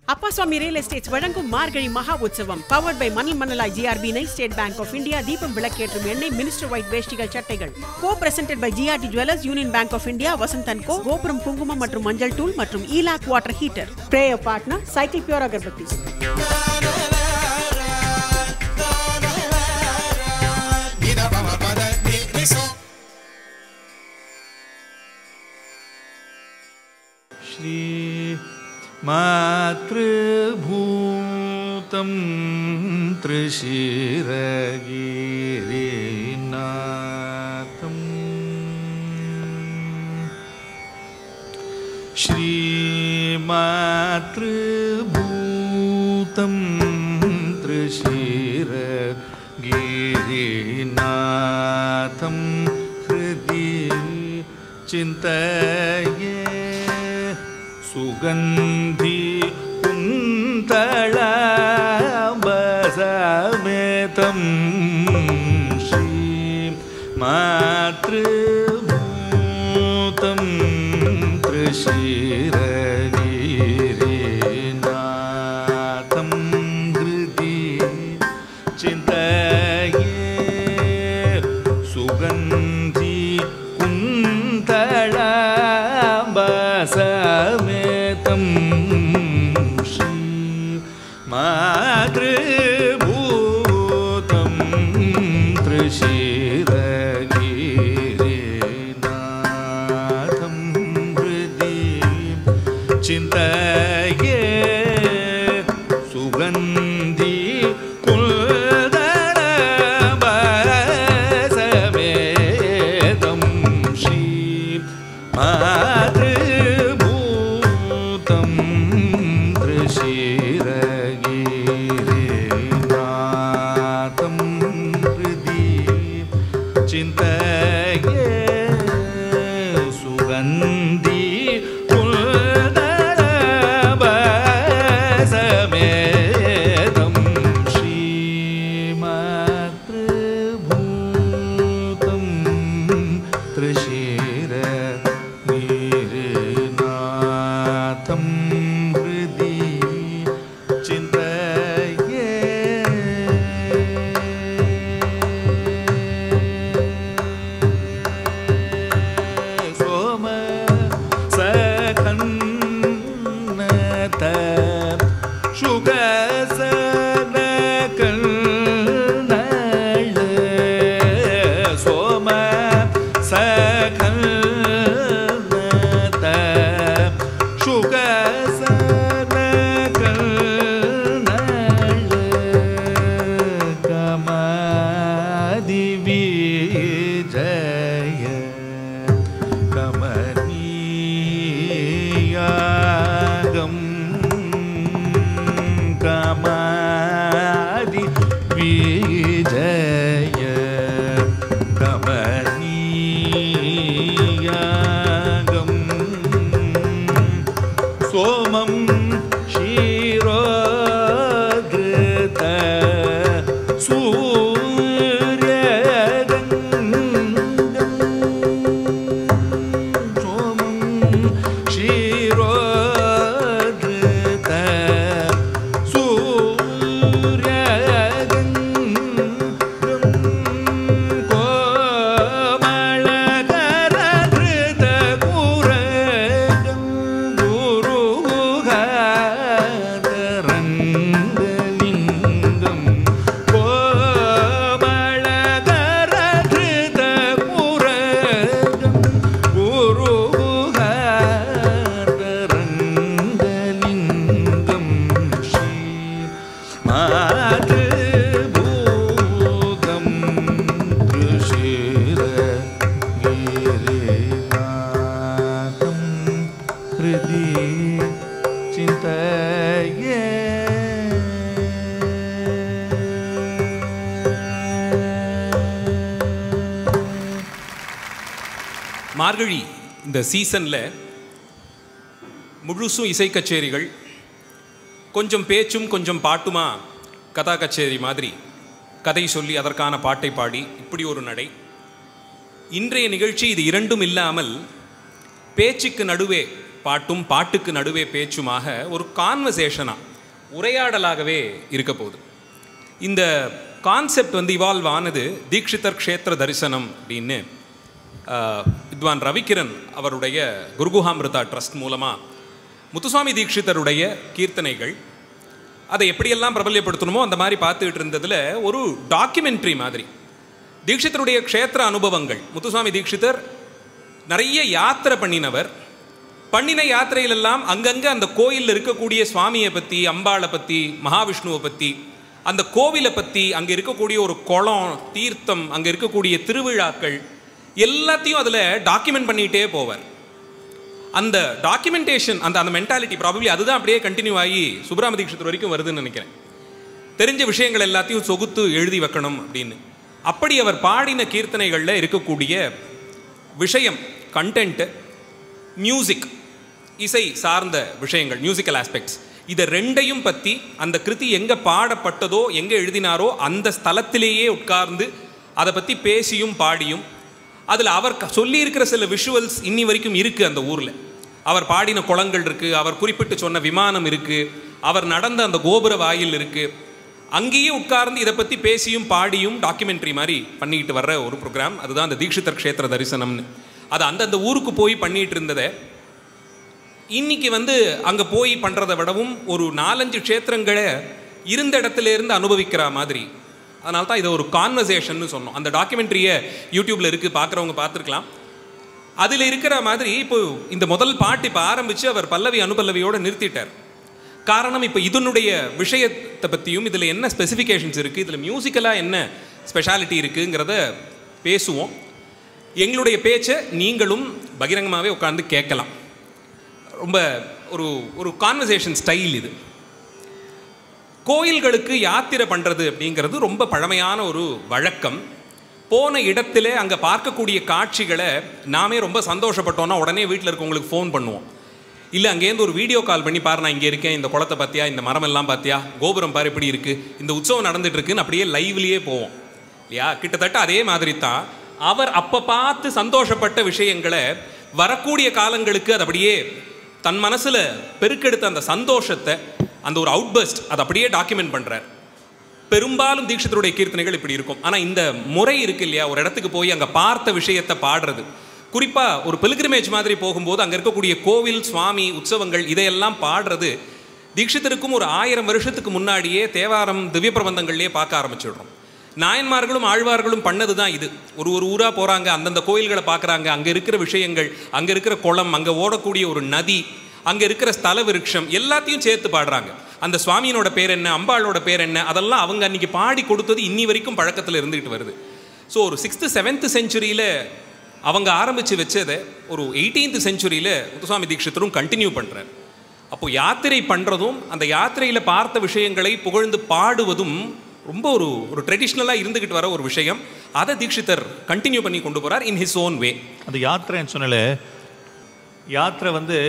அப்பா சுவாமி real estates வழங்கும் மார்கழி மகா உற்சவம் பவர்ட் பை மணல் மணலாய் ஜிஆர்பி நை ஸ்டேட் பேங்க் ஆஃப் இந்தியா தீபம் விளக்கேற்றும் எண்ணெய் மினிஸ்டர் ஒயிட் வேஷ்டிகள் சட்டைகள் co presented by GRT Jewellers Union Bank of India Vasanth and co Gopuram குங்குமம் மற்றும் மஞ்சள் தூள் மற்றும் ஈலாக் water heater prayer partner Cycle Pure agarbathi श्री मातृभूतं त्रिशिरगिरिनाथम् श्रीमातृभूतं त्रिशिरगिरिनाथं हृदि चिन्तये सुगन्धि कुन्तळाबसमेतं श्री मातृभूतं त्रिशिरगिरिनाथं हृदि चिन्तये सुगन्धि कुन्तळाबसमेतं श्री मातृभूतं त्रिशिरगिरिनाथं हृदि चिन्तये सुगन्धि कुलदरबसमेतं श्री मातृभूतं त्रिशिरगिरिनाथं हृदि चिन्तये सुगन्धि कुलदरबसमेतं श्रीमातृभूतं त्रिशिरगिरिनाथं हृदि चिन्तये सोम सखन्नत शुगसनकल्नळ सोम सखन्नत शुगसनकल्नळ कमादिविजय कमनीयागं कमादि विजय कमनीयागं सोमं क्षीरोधृत सूर्यगङ्गम् सोमं क्षीरोधृत सूर्यगङ्गम् कोमलकरधृतकुरगं गुरुहातरङ्गलिङ्गं कोमलकरधृतकुरगं गुरुहातरङ्गलिङ्गं श्री मातृभूतं ऋषिरगिरिनाथं हृदि चिन्तये மார்கழி இந்த சீசனில் முழுசும் இசை கச்சேரிகள் கொஞ்சம் பேச்சும் கொஞ்சம் பாட்டுமா கதா கச்சேரி மாதிரி கதை சொல்லி அதற்கான பாட்டை பாடி இப்படி ஒரு நடை இன்றைய நிகழ்ச்சி இது இரண்டும் இல்லாமல் பேச்சுக்கு நடுவே பாட்டும் பாட்டுக்கு நடுவே பேச்சுமாக ஒரு கான்வர்சேஷனாக உரையாடலாகவே இருக்க போகுது இந்த கான்செப்ட் வந்து இவால்வ் ஆனது தீக்ஷிதர் க்ஷேத்திர தரிசனம் அப்படின்னு ஆஹ், வித்வான் ரவிகிரண் அவருடைய குருகுஹாமிருதா ட்ரஸ்ட் மூலமாக முத்துசுவாமி தீக்ஷிதருடைய கீர்த்தனைகள் அதை எப்படியெல்லாம் பிரபல்யப்படுத்தணுமோ அந்த மாதிரி பார்த்துக்கிட்டு இருந்ததில் ஒரு டாக்குமெண்ட்ரி மாதிரி தீக்ஷிதருடைய க்ஷேத்திர அனுபவங்கள் முத்துசுவாமி தீக்ஷிதர் நிறைய யாத்திரை பண்ணினவர் பண்ணின யாத்திரையிலெல்லாம் அங்கங்கே அந்த கோயிலில் இருக்கக்கூடிய சுவாமியை பற்றி அம்பாளை பற்றி மகாவிஷ்ணுவை பற்றி அந்த கோவிலை பற்றி அங்கே இருக்கக்கூடிய ஒரு குளம் தீர்த்தம் அங்கே இருக்கக்கூடிய திருவிழாக்கள் எல்லாத்தையும் அதில் டாக்குமெண்ட் பண்ணிகிட்டே போவார் அந்த டாக்குமெண்டேஷன் அந்த அந்த மென்டாலிட்டி ப்ராபப்ளி அதுதான் அப்படியே கண்டினியூ ஆகி சுப்ராம தீட்சிதர் வரைக்கும் வருதுன்னு நினைக்கிறேன் தெரிஞ்ச விஷயங்கள் எல்லாத்தையும் சொகுத்து எழுதி வைக்கணும் அப்படின்னு அப்படி அவர் பாடின கீர்த்தனைகளில் இருக்கக்கூடிய விஷயம் கண்டென்ட்டு மியூசிக் இசை சார்ந்த விஷயங்கள் மியூசிக்கல் ஆஸ்பெக்ட்ஸ் இதை ரெண்டையும் பற்றி அந்த கிருதி எங்கே பாடப்பட்டதோ எங்கே எழுதினாரோ அந்த ஸ்தலத்திலேயே உட்கார்ந்து அதை பற்றி பேசியும் பாடியும் அதில் அவர் க- சொல்லியிருக்கிற சில விஷுவல்ஸ் இன்னி வரைக்கும் இருக்குது அந்த ஊரில் அவர் பாடின குளங்கள் இருக்குது அவர் குறிப்பிட்டு சொன்ன விமானம் இருக்குது அவர் நடந்த அந்த கோபுர வாயில் இருக்குது அங்கேயே உட்கார்ந்து இதை பற்றி பேசியும் பாடியும் டாக்குமெண்ட்ரி மாதிரி பண்ணிக்கிட்டு வர்ற ஒரு ப்ரோக்ராம் அதுதான் அந்த தீக்ஷிதர் க்ஷேத்திர தரிசனம்னு அது அந்தந்த ஊருக்கு போய் பண்ணிட்டு இருந்ததை இன்னைக்கு வந்து அங்கே போய் பண்ணுறதை விடவும் ஒரு நாலஞ்சு க்ஷேத்திரங்களை இருந்த இடத்துல இருந்து அனுபவிக்கிற மாதிரி அதனால தான் இதை ஒரு கான்வர்சேஷன்னு சொன்னோம் அந்த டாக்குமெண்ட்ரியை யூடியூப்பில் இருக்குது பார்க்குறவங்க பார்த்துருக்கலாம் அதில் இருக்கிற மாதிரி இப்போ இந்த முதல் பாட்டு இப்போ ஆரம்பித்து அவர் பல்லவி அனுபல்லவியோடு நிறுத்திட்டார் காரணம் இப்போ இதனுடைய விஷயத்தை பற்றியும் இதில் என்ன ஸ்பெசிஃபிகேஷன்ஸ் இருக்குது இதில் மியூசிக்கலாக என்ன ஸ்பெஷாலிட்டி இருக்குங்கிறத பேசுவோம் எங்களுடைய பேச்சை நீங்களும் பகிரங்கமாகவே உட்கார்ந்து கேட்கலாம் ரொம்ப ஒரு ஒரு கான்வர்சேஷன் ஸ்டைல் இது கோயில்களுக்கு யாத்திரை பண்ணுறது அப்படிங்கிறது ரொம்ப பழமையான ஒரு வழக்கம் போன இடத்துல அங்கே பார்க்கக்கூடிய காட்சிகளை நாமே ரொம்ப சந்தோஷப்பட்டோன்னா உடனே வீட்டில் இருக்கவங்களுக்கு ஃபோன் பண்ணுவோம் இல்லை அங்கேருந்து ஒரு வீடியோ கால் பண்ணி பாரு நான் இங்கே இருக்கேன் இந்த குளத்தை பார்த்தியா இந்த மரம் எல்லாம் பார்த்தியா கோபுரம் பாரு இப்படி இருக்குது இந்த உற்சவம் நடந்துட்டு இருக்குன்னு அப்படியே லைவ்லேயே போவோம் இல்லையா கிட்டத்தட்ட அதே மாதிரி தான் அவர் அப்போ பார்த்து சந்தோஷப்பட்ட விஷயங்களை வரக்கூடிய காலங்களுக்கு அது அப்படியே தன் மனசில் பெருக்கெடுத்த அந்த சந்தோஷத்தை அந்த ஒரு அவுட்பர்ஸ்ட் அதை அப்படியே டாக்குமெண்ட் பண்ணுறார் பெரும்பாலும் தீட்சிதருடைய கீர்த்தனைகள் இப்படி இருக்கும் ஆனால் இந்த முறை இருக்கு இல்லையா ஒரு இடத்துக்கு போய் அங்கே பார்த்த விஷயத்தை பாடுறது குறிப்பாக ஒரு பிலிகிரிமேஜ் மாதிரி போகும்போது அங்கே இருக்கக்கூடிய கோவில் சுவாமி உற்சவங்கள் இதையெல்லாம் பாடுறது தீட்சிதருக்கும் ஒரு ஆயிரம் வருஷத்துக்கு முன்னாடியே தேவாரம் திவ்ய பிரபந்தங்கள்லேயே பார்க்க ஆரம்பிச்சிடுறோம் நாயன்மார்களும் ஆழ்வார்களும் பண்ணது தான் இது ஒரு ஒரு ஊராக போகிறாங்க அந்தந்த கோயில்களை பார்க்குறாங்க அங்கே இருக்கிற விஷயங்கள் அங்கே இருக்கிற குளம் அங்கே ஓடக்கூடிய ஒரு நதி அங்கே இருக்கிற ஸ்தல விருட்சம் எல்லாத்தையும் சேர்த்து பாடுறாங்க அந்த சுவாமியினோட பேர் என்ன அம்பாளோட பேர் என்ன அதெல்லாம் அவங்க அன்னைக்கு பாடி கொடுத்தது இன்னி வரைக்கும் பழக்கத்தில் இருந்துகிட்டு வருது ஸோ ஒரு சிக்ஸ்த்து செவன்த் செஞ்சுரியில் அவங்க ஆரம்பித்து வச்சதை ஒரு எயிட்டீன்த் செஞ்சுரியில் முத்துசுவாமி தீட்சிதரும் கண்டினியூ பண்ணுறார் அப்போ யாத்திரை பண்ணுறதும் அந்த யாத்திரையில் பார்த்த விஷயங்களை புகழ்ந்து பாடுவதும் ரொம்ப ஒரு ஒரு ட்ரெடிஷ்னலாக இருந்துக்கிட்டு வர ஒரு விஷயம் அதை தீட்சிதர் கண்டினியூ பண்ணி கொண்டு போகிறார் இன் ஹிஸ் ஓன் வே அந்த யாத்திரைன்னு சொன்னால யாத்திரை வந்து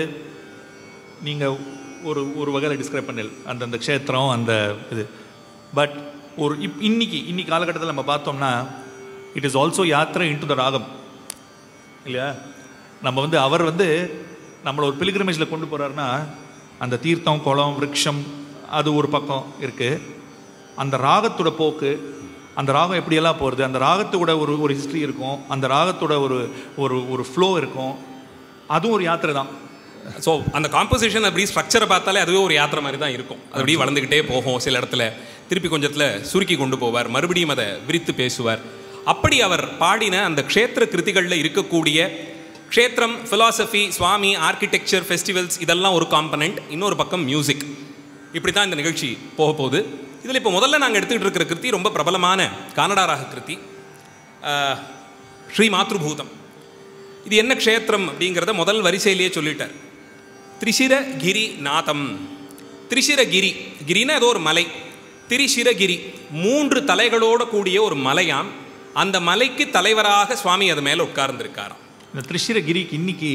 நீங்கள் ஒரு ஒரு வகையில் டிஸ்கிரைப் பண்ணல அந்த அந்த க்ஷேத்திரம் அந்த இது பட் ஒரு இப் இன்னைக்கு இன்னைக்கு காலகட்டத்தில் நம்ம பார்த்தோம்னா இட் இஸ் ஆல்சோ யாத்திரை இன்டு த ராகம் இல்லையா நம்ம வந்து அவர் வந்து நம்மளை ஒரு பிலிகிரமேஜில் கொண்டு போகிறாருன்னா அந்த தீர்த்தம் குளம் விருட்சம் அது ஒரு பக்கம் இருக்குது அந்த ராகத்தோட போக்கு அந்த ராகம் எப்படியெல்லாம் போகிறது அந்த ராகத்தோட ஒரு ஒரு ஹிஸ்ட்ரி இருக்கும் அந்த ராகத்தோட ஒரு ஒரு ஒரு ஃப்ளோ இருக்கும் அதுவும் ஒரு யாத்திரை தான் ஸோ அந்த காம்போசிஷன் அப்படி ஸ்ட்ரக்சரை பார்த்தாலே அதுவே ஒரு யாத்திரை மாதிரி தான் இருக்கும் அது அப்படியே வளர்ந்துக்கிட்டே போகும் சில இடத்துல திருப்பி கொஞ்சத்தில் சுருக்கி கொண்டு போவார் மறுபடியும் அதை விரித்து பேசுவார் அப்படி அவர் பாடின அந்த க்ஷேத்திர கிருதிகளில் இருக்கக்கூடிய க்ஷேத்திரம் philosophy சுவாமி ஆர்கிடெக்சர் ஃபெஸ்டிவல்ஸ் இதெல்லாம் ஒரு காம்பனண்ட் இன்னொரு பக்கம் மியூசிக் இப்படி தான் இந்த நிகழ்ச்சி போக போகுது இதில் இப்போ முதல்ல நாங்கள் எடுத்துக்கிட்டு இருக்கிற கிருதி ரொம்ப பிரபலமான கானடா ராக கிருதி ஆஹ், ஸ்ரீ மாத்ருபூதம் இது என்ன க்ஷேத்திரம் அப்படிங்கிறத முதல் வரிசையிலேயே சொல்லிட்டார் திரிசிரகிரி நாதம் திரிசிரகிரி கிரினா ஏதோ ஒரு மலை திரிசிரகிரி மூன்று தலைகளோட கூடிய ஒரு மலையாம் அந்த மலைக்கு தலைவராக சுவாமி அது மேலே உட்கார்ந்துருக்காராம் இந்த திருச்சிரகிரிக்கு இன்னைக்கு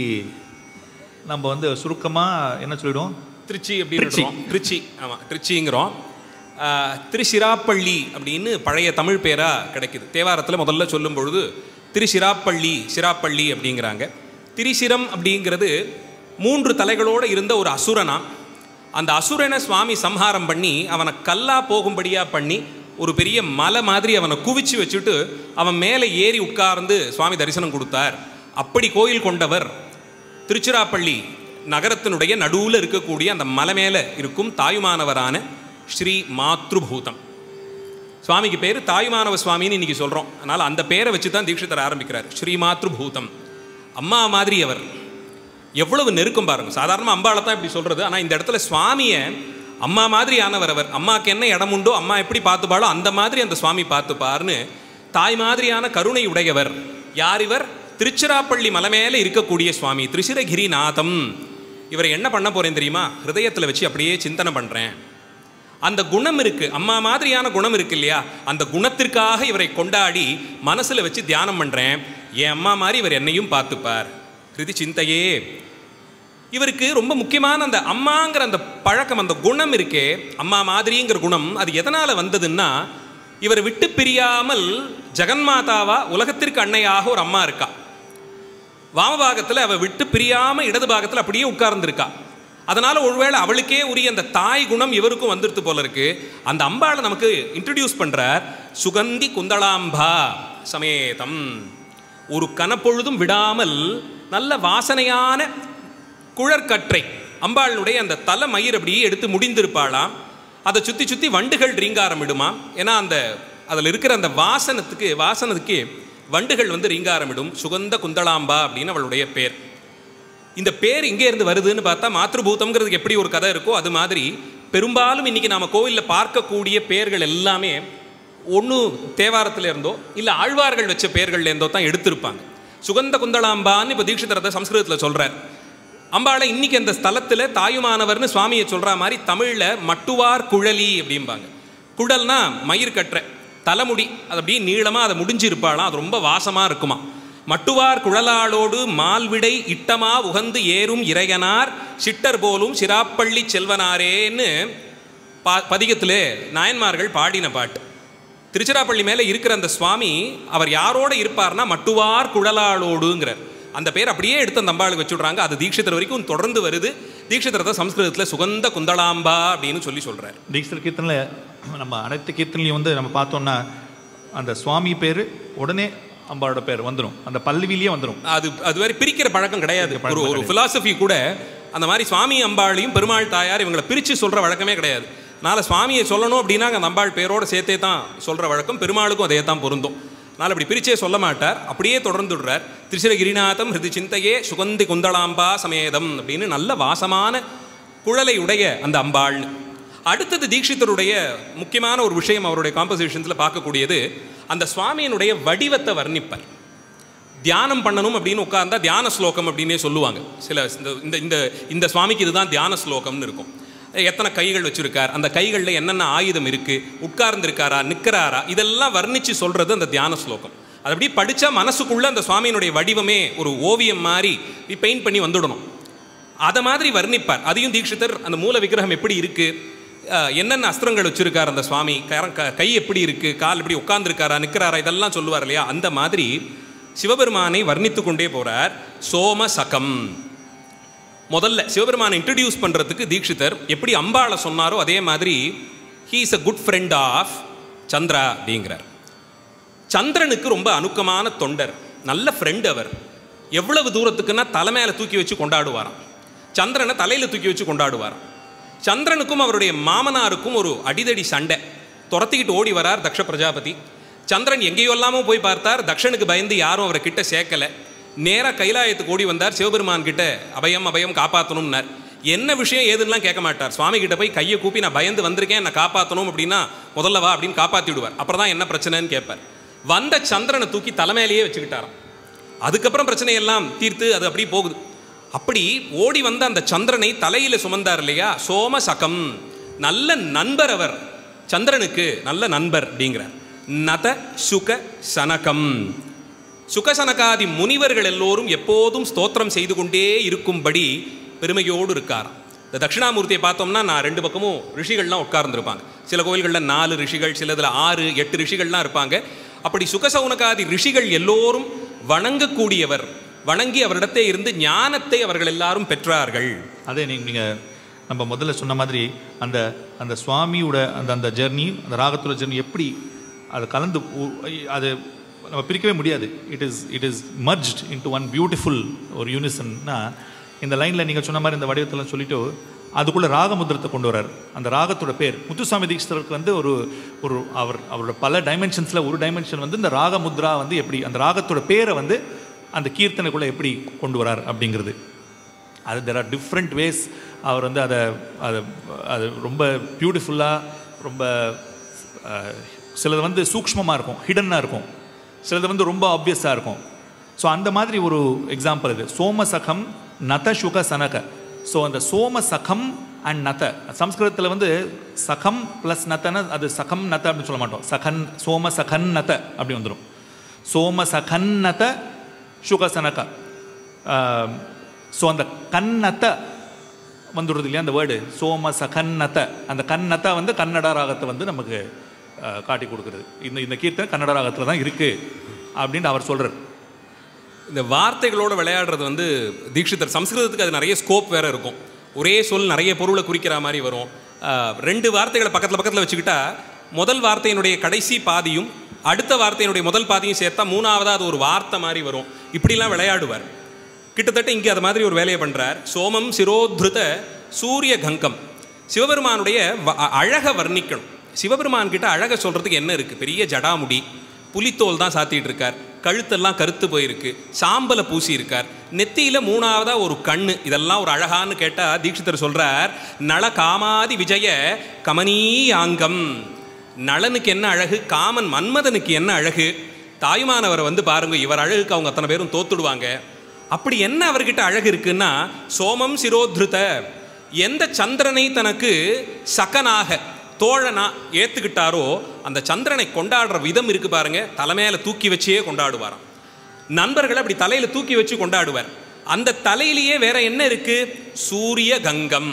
நம்ம வந்து சுருக்கமாக என்ன சொல்லிடுவோம் திருச்சி அப்படின்னு திருச்சி. சொல்றோம். திருச்சி ஆமாம் திருச்சிங்கிறோம் ஆஹ், திருச்சிராப்பள்ளி அப்படின்னு பழைய தமிழ் பேராக கிடைக்குது தேவாரத்தில் முதல்ல சொல்லும் பொழுது திருச்சிராப்பள்ளி சிராப்பள்ளி அப்படிங்கிறாங்க திரிசிரம் அப்படிங்கிறது மூன்று தலைகளோடு இருந்த ஒரு அசுரனா அந்த அசுரனை சுவாமி சம்ஹாரம் பண்ணி அவனை கல்லா போகும்படியாக பண்ணி ஒரு பெரிய மலை மாதிரி அவனை குவிச்சு வச்சுட்டு அவன் மேலே ஏறி உட்கார்ந்து சுவாமி தரிசனம் கொடுத்தார் அப்படி கோயில் கொண்டவர் திருச்சிராப்பள்ளி நகரத்தினுடைய நடுவில் இருக்கக்கூடிய அந்த மலை மேலே இருக்கும் தாயுமானவரான ஸ்ரீ மாத்ருபூதம் சுவாமிக்கு பேர் தாயுமானவ சுவாமின்னு இன்னைக்கு சொல்கிறோம் அதனால் அந்த பேரை வச்சு தான் தீட்சிதர் ஆரம்பிக்கிறார் ஸ்ரீ மாத்ருபூதம் அம்மா மாதிரி அவர் எவ்வளவு நெருக்கம் பாருங்க சாதாரணமாக அம்பாளை தான் இப்படி சொல்கிறது ஆனால் இந்த இடத்துல சுவாமியை அம்மா மாதிரியானவர் அவர் அம்மாவுக்கு என்ன இடம் உண்டோ அம்மா எப்படி பார்த்துப்பாளோ அந்த மாதிரி அந்த சுவாமி பார்த்துப்பார்னு தாய் மாதிரியான கருணை உடையவர் யார் இவர் திருச்சிராப்பள்ளி மலை மேலே இருக்கக்கூடிய சுவாமி திரிசிரகிரிநாதம் இவரை என்ன பண்ண போறேன் தெரியுமா ஹிருதயத்தில் வச்சு அப்படியே சிந்தனை பண்ணுறேன் அந்த குணம் இருக்கு அம்மா மாதிரியான குணம் இருக்கு இல்லையா அந்த குணத்திற்காக இவரை கொண்டாடி மனசுல வச்சு தியானம் பண்றேன் என் அம்மா மாதிரி இவர் என்னையும் பார்த்துப்பார் ஹிருதி சிந்தையே இவருக்கு ரொம்ப முக்கியமான அந்த அம்மாங்கிற அந்த பழக்கம் அந்த குணம் இருக்கே அம்மா மாதிரிங்கிற குணம் அது எதனால வந்ததுன்னா இவரை விட்டு பிரியாமல் ஜெகன்மாதாவா உலகத்திற்கு அன்னையாக ஒரு அம்மா இருக்கா வாமபாகத்தில் அவ விட்டு பிரியாம இடது பாகத்தில் அப்படியே உட்கார்ந்துருக்கா அதனால ஒருவேளை அவளுக்கே உரிய அந்த தாய் குணம் இவருக்கும் வந்துருது போல இருக்கு அந்த அம்பாளை நமக்கு இன்ட்ரடியூஸ் பண்றார் சுகந்தி குந்தளாம்பா சமேதம் ஒரு கனப்பொழுதும் விடாமல் நல்ல வாசனையான குழற்கற்றை அம்பாளுடைய அந்த தலை மயிர் அப்படியே எடுத்து முடிந்திருப்பாளாம் அதை சுற்றி சுற்றி வண்டுகள் ரீங்காரம் இடுமாம் ஏன்னா அந்த அதில் இருக்கிற அந்த வாசனத்துக்கு வாசனத்துக்கு வண்டுகள் வந்து ரீங்காரம் இடும் சுகந்த குந்தளாம்பா அப்படின்னு அவளுடைய பேர் இந்த பேர் இங்கே இருந்து வருதுன்னு பார்த்தா மாத்ருபூதம்ங்கிறதுக்கு எப்படி ஒரு கதை இருக்கோ அது மாதிரி பெரும்பாலும் இன்னைக்கு நாம கோவிலில் பார்க்கக்கூடிய பேர்கள் எல்லாமே ஒன்று தேவாரத்துல இருந்தோ இல்லை ஆழ்வார்கள் வச்ச பேர்கள்ல இருந்தோ தான் எடுத்திருப்பாங்க சுகந்த குந்தளாம்பான்னு இப்போ தீட்சிதரத்தை சம்ஸ்கிருதத்தில் சொல்றார் அம்பாளை இன்னைக்கு அந்த ஸ்தலத்தில் தாயுமானவர்னு சுவாமியை சொல்ற மாதிரி தமிழில் மட்டுவார் குழலி அப்படிம்பாங்க குழல்னா மயிர் கட்டுற தலைமுடி அது அப்படியே நீளமாக அதை முடிஞ்சிருப்பாளாம் அது ரொம்ப வாசமாக இருக்குமா மட்டுவார் குழலாளோடு மால்விடை இட்டமா உகந்து ஏறும் இறையனார் சிட்டர் போலும் சிராப்பள்ளி செல்வனாரேன்னு பா பதிகத்திலே நாயன்மார்கள் பாடின பாட்டு திருச்சிராப்பள்ளி மேலே இருக்கிற அந்த சுவாமி அவர் யாரோட இருப்பார்னா மட்டுவார் குழலாளோடுங்கிறார் அந்த பேர் அப்படியே எடுத்து அந்த அம்பாளுக்கு வச்சுடுறாங்க அது தீட்சிதர் வரைக்கும் தொடர்ந்து வருது தீட்சிதரத்தை சம்ஸ்கிருதத்தில் சுகந்த குந்தளாம்பா அப்படின்னு சொல்லி சொல்றார் தீக்ஷர் கீர்த்தனில் நம்ம அனைத்து கீர்த்தனையும் வந்து நம்ம பார்த்தோம்னா அந்த சுவாமி பேர் உடனே அம்பாளோட பேர் வந்துடும் அந்த பல்லவிலேயே வந்துடும் அது அது மாதிரி பிரிக்கிற பழக்கம் கிடையாது ஒரு பழக்கம் ஒரு கிடையாது. philosophy கூட அந்த மாதிரி சுவாமி அம்பாளையும் பெருமாள் தாயார் இவங்களை பிரித்து சொல்கிற வழக்கமே கிடையாது அதனால் சுவாமியை சொல்லணும் அப்படின்னா அந்த அம்பாள் பேரோட சேர்த்தே தான் சொல்கிற வழக்கம் பெருமாளுக்கும் அதே தான் பொருந்தும் அதனால் அப்படி பிரிச்சே சொல்ல மாட்டார் அப்படியே தொடர்ந்து விடுறார் திருச்சிரகிரிநாதம் ஹிருதி சிந்தையே சுகந்தி குந்தளாம்பா சமேதம் அப்படின்னு நல்ல வாசமான குழலை உடைய அந்த அம்பாள்னு அடுத்தது தீட்சிதருடைய முக்கியமான ஒரு விஷயம் அவருடைய காம்போசிஷன்ஸில் பார்க்கக்கூடியது அந்த சுவாமியினுடைய வடிவத்தை வர்ணிப்பார் தியானம் பண்ணணும் அப்படின்னு உட்கார்ந்தா தியான ஸ்லோகம் அப்படின்னே சொல்லுவாங்க சில இந்த இந்த இந்த இந்த சுவாமிக்கு இதுதான் தியான ஸ்லோகம்னு இருக்கும் எத்தனை கைகள் வச்சிருக்கார் அந்த கைகளில் என்னென்ன ஆயுதம் இருக்கு உட்கார்ந்துருக்காரா நிற்கிறாரா இதெல்லாம் வர்ணிச்சு சொல்றது அந்த தியான ஸ்லோகம் அது அப்படி படிச்சா மனசுக்குள்ள அந்த சுவாமியினுடைய வடிவமே ஒரு ஓவியம் மாதிரி பெயிண்ட் பண்ணி வந்துடணும் அதை மாதிரி வர்ணிப்பார் அதையும் தீட்சிதர் அந்த மூல விக்கிரகம் எப்படி இருக்கு அஹ், என்னென்ன அஸ்திரங்கள் வச்சிருக்கார் அந்த சுவாமி கர- க- கை எப்படி இருக்கு கால் எப்படி உட்கார்ந்துருக்காரா நிற்கிறாரா இதெல்லாம் சொல்லுவார் இல்லையா அந்த மாதிரி சிவபெருமானை வர்ணித்து கொண்டே போறார் சோம சகம் முதல்ல சிவபெருமானை இன்ட்ரடியூஸ் பண்றதுக்கு தீட்சிதர் எப்படி அம்பாளை சொன்னாரோ அதே மாதிரி he is a good friend of Chandra அப்படிங்கிறார் சந்திரனுக்கு ரொம்ப அணுக்கமான தொண்டர் நல்ல ஃப்ரெண்ட் அவர் எவ்வளவு தூரத்துக்குன்னா தலை மேல தூக்கி வச்சு கொண்டாடுவாராம் சந்திரனை தலையில தூக்கி வச்சு கொண்டாடுவாராம் சந்திரனுக்கும் அவருடைய மாமனாருக்கும் ஒரு அடிதடி சண்டை துரத்திக்கிட்டு ஓடி வரார் தக்ஷ பிரஜாபதி சந்திரன் எங்கேயோ எல்லாமோ போய் பார்த்தார் தக்ஷனுக்கு பயந்து யாரும் அவரை கிட்ட சேர்க்கல நேராக கைலாயத்துக்கு ஓடி வந்தார் சிவபெருமான் கிட்ட அபயம் அபயம் காப்பாற்றணும்னார் என்ன விஷயம் ஏதுன்னெலாம் கேட்க மாட்டார் சுவாமி கிட்ட போய் கையை கூப்பி நான் பயந்து வந்திருக்கேன் என்னை காப்பாற்றணும் அப்படின்னா முதல்ல வா அப்படின்னு காப்பாற்றி விடுவார் அப்புறம் தான் என்ன பிரச்சனைன்னு கேட்பார் வந்த சந்திரனை தூக்கி தலைமையிலேயே வச்சுக்கிட்டாராம் அதுக்கப்புறம் பிரச்சனையெல்லாம் தீர்த்து அது அப்படியே போகுது அப்படி ஓடி வந்த அந்த சந்திரனை தலையில சுமந்தார் இல்லையா சோம சகம் நல்ல நண்பர் அவர் சந்திரனுக்கு நல்ல நண்பர் அப்படிங்கிறார் நத சுக சனகம் சுகசனகாதி முனிவர்கள் எல்லோரும் எப்போதும் ஸ்தோத்திரம் செய்து கொண்டே இருக்கும்படி பெருமையோடு இருக்காராம் இந்த தட்சிணாமூர்த்தியை பார்த்தோம்னா நான் ரெண்டு பக்கமும் ரிஷிகள்லாம் உட்கார்ந்துருப்பாங்க சில கோயில்களில் நாலு ரிஷிகள் சிலதில் ஆறு எட்டு ரிஷிகள்லாம் இருப்பாங்க அப்படி சுகசௌனகாதி ரிஷிகள் எல்லோரும் வணங்கக்கூடியவர் வணங்கி அவரிடத்தே இருந்து ஞானத்தை அவர்கள் எல்லாரும் பெற்றார்கள் அதே நீங்கள் நீங்கள் நம்ம முதல்ல சொன்ன மாதிரி அந்த அந்த சுவாமியோட அந்த அந்த ஜெர்னி அந்த ராகத்தோட ஜெர்னி எப்படி அது கலந்து உ- அது நம்ம பிரிக்கவே முடியாது it is it is merged into one beautiful ஒரு யூனிசன்னா இந்த லைனில் நீங்கள் சொன்ன மாதிரி இந்த வடிவத்தெல்லாம் சொல்லிட்டு அதுக்குள்ள ராகமுத்திரத்தை கொண்டு வரார் அந்த ராகத்தோட பேர் முத்துசாமி தீட்சிதருக்கு வந்து ஒரு ஒரு அவர் அவரோட பல டைமென்ஷன்ஸில் ஒரு டைமென்ஷன் வந்து இந்த ராகமுத்ரா வந்து எப்படி அந்த ராகத்தோட பேரை வந்து அந்த கீர்த்தனைக்குள்ளே எப்படி கொண்டு வரார் அப்படிங்கிறது அது தெர் ஆர் டிஃப்ரெண்ட் வேஸ் அவர் வந்து அதை அதை அது ரொம்ப பியூட்டிஃபுல்லாக ரொம்ப அஹ், சிலது வந்து சூக்ஷ்மமாக இருக்கும் ஹிடனாக இருக்கும் சிலது வந்து ரொம்ப ஆப்வியஸாக இருக்கும் ஸோ அந்த மாதிரி ஒரு எக்ஸாம்பிள் இது சோமசகம் நத சுக சனக ஸோ அந்த சோமசகம் அண்ட் நத சம்ஸ்கிருதத்தில் வந்து சகம் ப்ளஸ் நத்தன அது சகம் நத அப்படின்னு சொல்ல மாட்டோம் சகன் சோம சகன் நத அப்படி வந்துடும் சோம சகன்னத சுகசனக ஸோ அந்த கன்னத்த வந்துடுறது இல்லையா அந்த வேர்டு சோம சகன்னத அந்த கன்னத்த வந்து கன்னட ராகத்தை வந்து நமக்கு அஹ், காட்டி கொடுக்குறது இந்த இந்த கீர்த்தனை கன்னட ராகத்தில் தான் இருக்குது அப்படின்னு அவர் சொல்கிறார் இந்த வார்த்தைகளோட விளையாடுறது வந்து தீட்சிதர் சம்ஸ்கிருதத்துக்கு அது நிறைய ஸ்கோப் வேற இருக்கும் ஒரே சொல் நிறைய பொருளை குறிக்கிற மாதிரி வரும் ஆஹ், ரெண்டு வார்த்தைகளை பக்கத்தில் பக்கத்தில் வச்சுக்கிட்டா முதல் வார்த்தையினுடைய கடைசி பாதியும் அடுத்த வார்த்தையினுடைய முதல் பாதியும் சேர்த்தா மூணாவதா அது ஒரு வார்த்தை மாதிரி வரும் இப்படிலாம் விளையாடுவார் கிட்டத்தட்ட இங்கே அது மாதிரி ஒரு வேலையை பண்ணுறார் சோமம் சிரோத்ருத சூரிய கங்கம் சிவபெருமானுடைய வ- அ- அழகை வர்ணிக்கணும் சிவபெருமான் கிட்ட அழகை சொல்கிறதுக்கு என்ன இருக்குது பெரிய ஜடாமுடி புலித்தோல் தான் சாத்திட்டு இருக்கார் கழுத்தெல்லாம் கருத்து போயிருக்கு சாம்பலை பூசி இருக்கார் நெத்தியில மூணாவதா ஒரு கண்ணு இதெல்லாம் ஒரு அழகான்னு கேட்டா தீட்சிதர் சொல்றார் நள காமாதி விஜய கமனீயாங்கம் நளனுக்கு என்ன அழகு காமன் மன்மதனுக்கு என்ன அழகு தாயுமானவரை வந்து பாருங்க இவர் அழகுக்கு அவங்க அத்தனை பேரும் தோத்துடுவாங்க அப்படி என்ன அவர்கிட்ட அழகு இருக்குன்னா சோமம் சிரோத்ருத எந்த சந்திரனை தனக்கு சகனாக தோழனா ஏத்துக்கிட்டாரோ அந்த சந்திரனை கொண்டாடுற விதம் இருக்கு பாருங்க தலைமையில தூக்கி வச்சே கொண்டாடுவாராம் நண்பர்களை அப்படி தலையில தூக்கி வச்சு கொண்டாடுவார் அந்த தலையிலேயே வேற என்ன இருக்கு சூரிய கங்கம்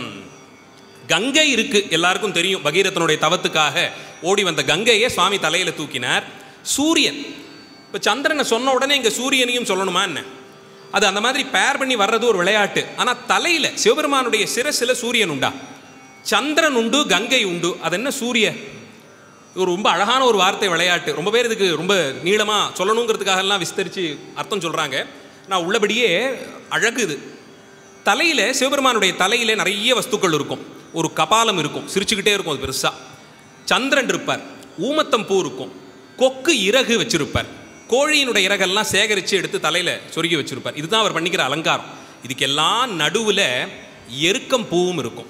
கங்கை இருக்கு எல்லாருக்கும் தெரியும் பகீரதனுடைய தவத்துக்காக ஓடி வந்த கங்கையை சுவாமி தலையில தூக்கினார் சூரியன் இப்போ சந்திரனை சொன்ன உடனே இங்க சூரியனையும் சொல்லணுமா என்ன அது அந்த மாதிரி பேர் பண்ணி வர்றது ஒரு விளையாட்டு ஆனா தலையில சிவபெருமானுடைய சிரசில் சூரியன் உண்டா சந்திரன் உண்டு கங்கை உண்டு அது என்ன சூரிய ஒரு ரொம்ப அழகான ஒரு வார்த்தை விளையாட்டு ரொம்ப பேர் இதுக்கு ரொம்ப நீளமாக சொல்லணுங்கிறதுக்காக எல்லாம் விஸ்தரித்து அர்த்தம் சொல்கிறாங்க நான் உள்ளபடியே அழகு இது தலையில் சிவபெருமானுடைய தலையில நிறைய வஸ்துக்கள் இருக்கும் ஒரு கபாலம் இருக்கும் சிரிச்சுக்கிட்டே இருக்கும் அது பெருசாக சந்திரன் இருப்பார் ஊமத்தம் பூ இருக்கும் கொக்கு இறகு வச்சிருப்பார் கோழியினுடைய இறகெல்லாம் சேகரித்து எடுத்து தலையில் சொருகி வச்சிருப்பார் இதுதான் அவர் பண்ணிக்கிற அலங்காரம் இதுக்கெல்லாம் நடுவில் எருக்கம் பூவும் இருக்கும்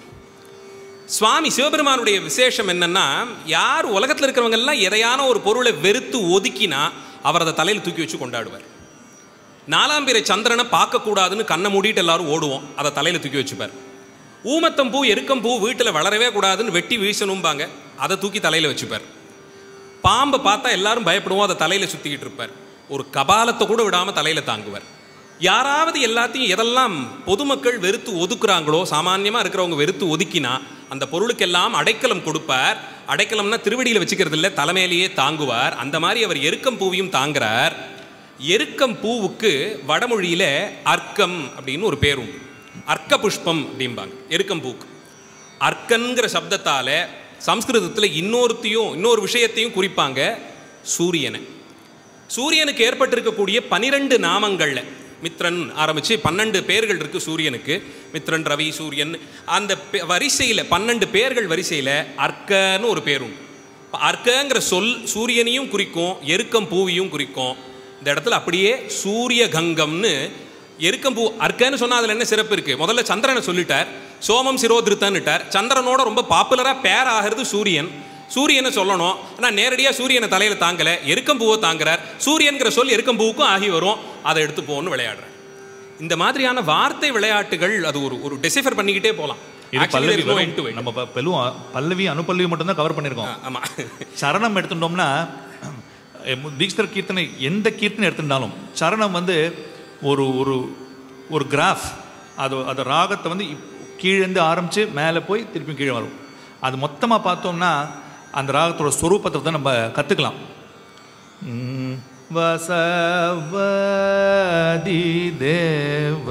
சுவாமி சிவபெருமானுடைய விசேஷம் என்னன்னா யார் உலகத்தில் இருக்கிறவங்க எல்லாம் எதையான ஒரு பொருளை வெறுத்து ஒதுக்கினா அவர் அதை தலையில் தூக்கி வச்சு கொண்டாடுவார் நாலாம் பிறை சந்திரனை பார்க்கக்கூடாதுன்னு கண்ணை மூடிட்டு எல்லாரும் ஓடுவோம் அதை தலையில் தூக்கி வச்சுப்பார் ஊமத்தம் பூ எருக்கம் பூ வீட்டில் வளரவே கூடாதுன்னு வெட்டி வீசணும்பாங்க அதை தூக்கி தலையில் வச்சுப்பார் பாம்பை பார்த்தா எல்லாரும் பயப்படுவோம் அதை தலையில் சுற்றிக்கிட்டு இருப்பார் ஒரு கபாலத்தை கூட விடாமல் தலையில் தாங்குவார் யாராவது எல்லாத்தையும் எதெல்லாம் பொதுமக்கள் வெறுத்து ஒதுக்குறாங்களோ சாமான்யமாக இருக்கிறவங்க வெறுத்து ஒதுக்கினா அந்த பொருளுக்கெல்லாம் அடைக்கலம் கொடுப்பார் அடைக்கலம்னா திருவடியில் வச்சுக்கிறது இல்லை தலைமையிலேயே தாங்குவார் அந்த மாதிரி அவர் எருக்கம் பூவையும் தாங்குறார் எருக்கம் பூவுக்கு வடமொழியில அர்க்கம் அப்படின்னு ஒரு பேர் உண்டு அர்க்க புஷ்பம் அப்படிம்பாங்க எருக்கம் பூக்கு அர்க்கன்கிற சப்தத்தால சம்ஸ்கிருதத்தில் இன்னொருத்தையும் இன்னொரு விஷயத்தையும் குறிப்பாங்க சூரியனை சூரியனுக்கு ஏற்பட்டிருக்கக்கூடிய பனிரெண்டு நாமங்கள்ல மித்ரன் ஆரம்பிச்சு பன்னெண்டு பேர்கள் இருக்கு சூரியனுக்கு மித்ரன் ரவி சூரியன் அந்த பெ- வரிசையில பன்னெண்டு பேர்கள் வரிசையில அர்க்கன்னு ஒரு பேர் உண்டு இப்ப அர்க்கங்கிற சொல் சூரியனையும் குறிக்கும் எருக்கம் பூவையும் குறிக்கும் இந்த இடத்துல அப்படியே சூரிய கங்கம்னு எருக்கம் பூ அர்க்கன்னு சொன்னா அதுல என்ன சிறப்பு இருக்கு முதல்ல சந்திரனை சொல்லிட்டார் சோமம் சிரோதிருத்தன்னுட்டார் சந்திரனோட ரொம்ப பாப்புலரா பேர் ஆகிறது சூரியன் சூரியனை சொல்லணும் ஆனால் நேரடியாக சூரியனை தலையில் தாங்கலை எருக்கம்பூவை தாங்குறார் சூரியன்கிற சொல் எருக்கம்பூவுக்கும் ஆகி வரும் அதை எடுத்து போன்னு விளையாடுறார் இந்த மாதிரியான வார்த்தை விளையாட்டுகள் அது ஒரு ஒரு டெசிஃபர் பண்ணிக்கிட்டே போகலாம் இது பல்லவி வரும். நம்ம ப- பெலுவும் பல்லவி அனுபல்லவி மட்டும் தான் கவர் பண்ணியிருக்கோம் ஆமாம் சரணம் எடுத்துட்டோம்னா அஹ், மு- தீக்ஷிதர் கீர்த்தனை எந்த கீர்த்தனை எடுத்துட்டாலும் சரணம் வந்து ஒரு ஒரு ஒரு கிராஃப் அது அது ராகத்தை வந்து இப்- கீழேருந்து ஆரம்பித்து மேலே போய் திருப்பி கீழே வரும் அது மொத்தமாக பார்த்தோம்னா அந்த ராகத்தோட ஸ்வரூபத்தை தான் நம்ம கற்றுக்கலாம் வசவதிதேவ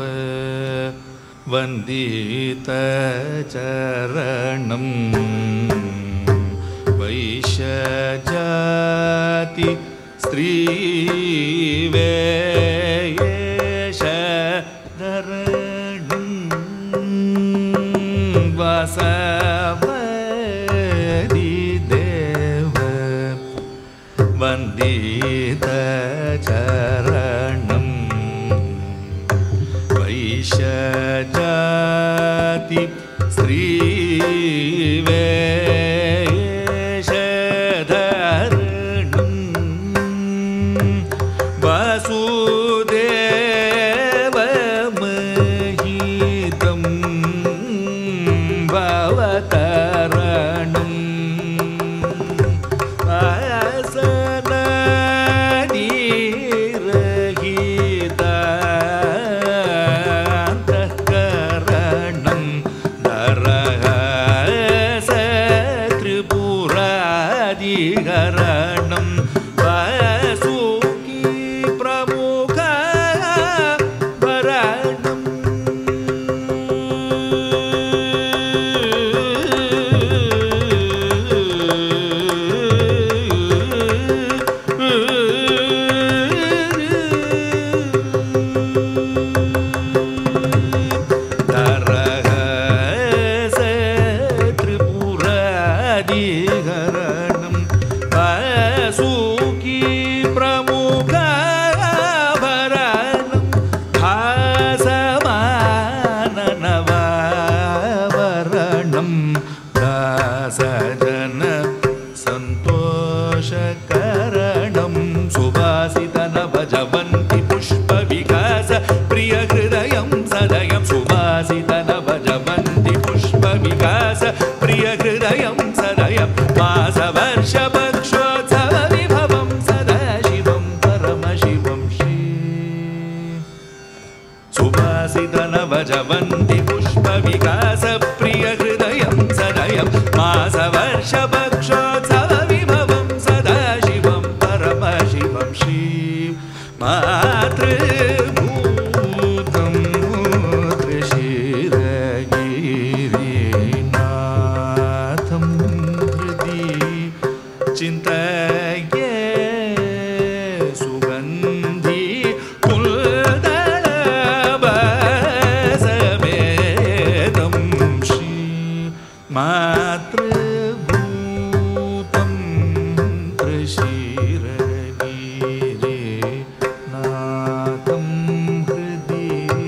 வந்தித சரணம் வைஷஜாதி ஸ்ரீவேஷ தரணம் வசவதிதேவ வந்தித சரணம் வைஷஜாதி ஸ்ரீவேஷதரணம் வசுதேவமஹிதம் பவதரணம் வாசனரகிதாந்தகரணம் நரகசத்ரிபுராதிகரணம் வசூகி பிரமுக வரணம் தரகச திரிபுராதிகரணம் வசூகி பிரமுகபரணம் ஹாசமானனவரணம் தாசஜன सन्तोषकरणं सुवासितनभजवन्ति पुष्पविकास प्रियहृदयं सदयं सुवासितनभजवन्ति पुष्पविकास प्रियहृदयं सदयं मासवर्षपक्षोत्सवविभवं सदाशिवं परमशिवं श्री सुभासितनवजवन्ति पुष्पविकासप्रियहृदयं सदयं मासवर्षपक्षोत्सवविभवं सदाशिवं परमशिवं श्री मातृभूतं त्रिशिरगिरिनाथं हृदि चिन्तये सुगन्धि कुलदलभसमेतं श्री मातृभूतं त्रिशिरगिरिनाथं हृदि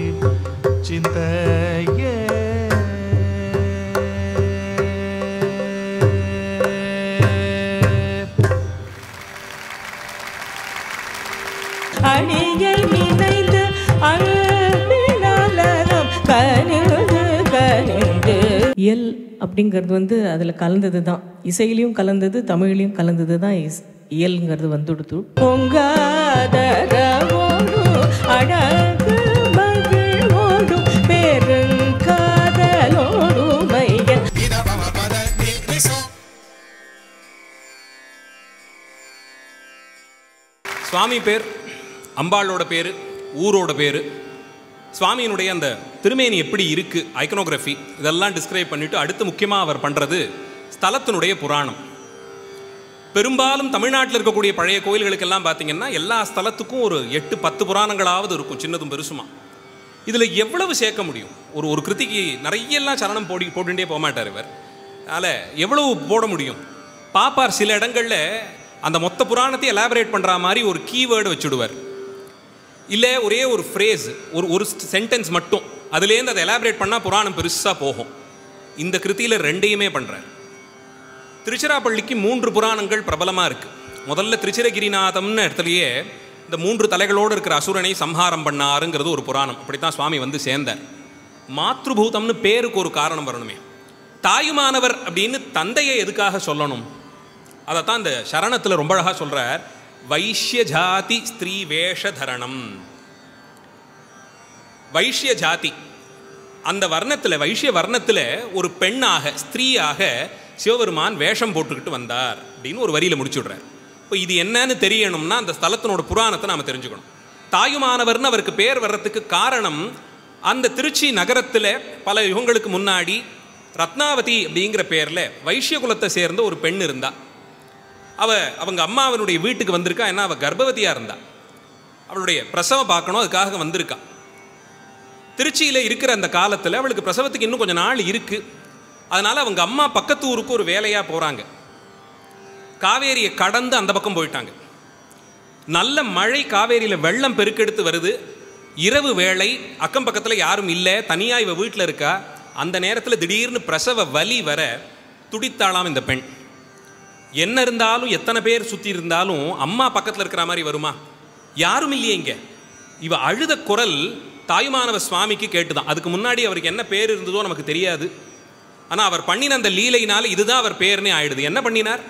चिन्तये அணியில் நினைந்து அன்பினாலம் கனிந்து கனிந்து இயல் அப்படிங்கிறது வந்து அதில் கலந்தது தான் இசையிலையும் கலந்தது தமிழ்லையும் கலந்தது தான் இஸ் இயல்ங்கிறது வந்துடுத்து பொங்காதரவோடு அழகு மகிழ்வோடு பெருங்காதலோடு மையன் சுவாமி பேர் அம்பாளோட பேர் ஊரோட பேர் சுவாமியினுடைய அந்த திருமேனி எப்படி இருக்குது ஐக்கனோகிராஃபி இதெல்லாம் டிஸ்கிரைப் பண்ணிவிட்டு அடுத்து முக்கியமாக அவர் பண்ணுறது ஸ்தலத்தினுடைய புராணம் பெரும்பாலும் தமிழ்நாட்டில் இருக்கக்கூடிய பழைய கோயில்களுக்கெல்லாம் பார்த்தீங்கன்னா எல்லா ஸ்தலத்துக்கும் ஒரு எட்டு பத்து புராணங்களாவது இருக்கும் சின்னதும் பெருசுமா இதில் எவ்வளவு சேர்க்க முடியும் ஒரு ஒரு கிருதிக்கு நிறைய எல்லாம் சரணம் போடி போட்டுட்டே போக மாட்டார் இவர் அதனால் எவ்வளவு போட முடியும் பாப்பார் சில இடங்களில் அந்த மொத்த புராணத்தை எலாபரேட் பண்ணுற மாதிரி ஒரு கீவேர்டு வச்சுடுவார் இல்லை ஒரே ஒரு ஃப்ரேஸ் ஒரு ஒரு சென்டென்ஸ் மட்டும் அதுலேருந்து அதை எலாபரேட் பண்ணால் புராணம் பெருசாக போகும் இந்த கிருதியில் ரெண்டையுமே பண்ணுறார் திருச்சிராப்பள்ளிக்கு மூன்று புராணங்கள் பிரபலமாக இருக்குது முதல்ல திருச்சிரகிரிநாதம்னு இடத்துலையே இந்த மூன்று தலைகளோடு இருக்கிற அசுரனை சம்ஹாரம் பண்ணாருங்கிறது ஒரு புராணம் அப்படித்தான் சுவாமி வந்து சேர்ந்தார் மாத்ருபூதம்னு பேருக்கு ஒரு காரணம் வரணுமே தாயுமானவர் அப்படின்னு தந்தையை எதுக்காக சொல்லணும் அதைத்தான் இந்த சரணத்தில் ரொம்ப அழகாக சொல்கிறார் வைஷ்ய ஜாதி ஸ்திரீ வேஷதரணம் வைஷ்ய ஜாதி அந்த வர்ணத்தில் வைஷ்ய வர்ணத்தில் ஒரு பெண்ணாக ஸ்திரீயாக சிவபெருமான் வேஷம் போட்டுக்கிட்டு வந்தார் அப்படின்னு ஒரு வரியில் முடிச்சுடுறார் இப்போ இது என்னன்னு தெரியணும்னா அந்த ஸ்தலத்தினோட புராணத்தை நாம் தெரிஞ்சுக்கணும் தாயுமானவர்னு அவருக்கு பேர் வர்றதுக்கு காரணம் அந்த திருச்சி நகரத்தில் பல யுகங்களுக்கு முன்னாடி ரத்னாவதி அப்படிங்கிற பேரில் வைஷ்ய குலத்தை சேர்ந்த ஒரு பெண் இருந்தா அவ அவங்க அம்மாவனுடைய வீட்டுக்கு வந்திருக்கா ஏன்னா அவள் கர்ப்பவதியாக இருந்தா அவளுடைய பிரசவம் பார்க்கணும் அதுக்காக வந்திருக்கா திருச்சியில் இருக்கிற அந்த காலத்தில் அவளுக்கு பிரசவத்துக்கு இன்னும் கொஞ்சம் நாள் இருக்கு அதனால அவங்க அம்மா பக்கத்து ஊருக்கு ஒரு வேலையாக போகிறாங்க காவேரியை கடந்து அந்த பக்கம் போயிட்டாங்க நல்ல மழை காவேரியில் வெள்ளம் பெருக்கெடுத்து வருது இரவு வேளை அக்கம் பக்கத்தில் யாரும் இல்லை தனியாக இவ வீட்டில் இருக்கா அந்த நேரத்தில் திடீர்னு பிரசவ வலி வர துடித்தாளாம் இந்த பெண் என்ன இருந்தாலும் எத்தனை பேர் சுற்றி இருந்தாலும் அம்மா பக்கத்தில் இருக்கிற மாதிரி வருமா யாரும் இல்லையே இங்கே இவ அழுத குரல் தாயுமானவ சுவாமிக்கு கேட்டுதான் அதுக்கு முன்னாடி அவருக்கு என்ன பேர் இருந்ததோ நமக்கு தெரியாது ஆனால் அவர் பண்ணின அந்த லீலையினால இதுதான் அவர் பேர்னே ஆயிடுது என்ன பண்ணினார்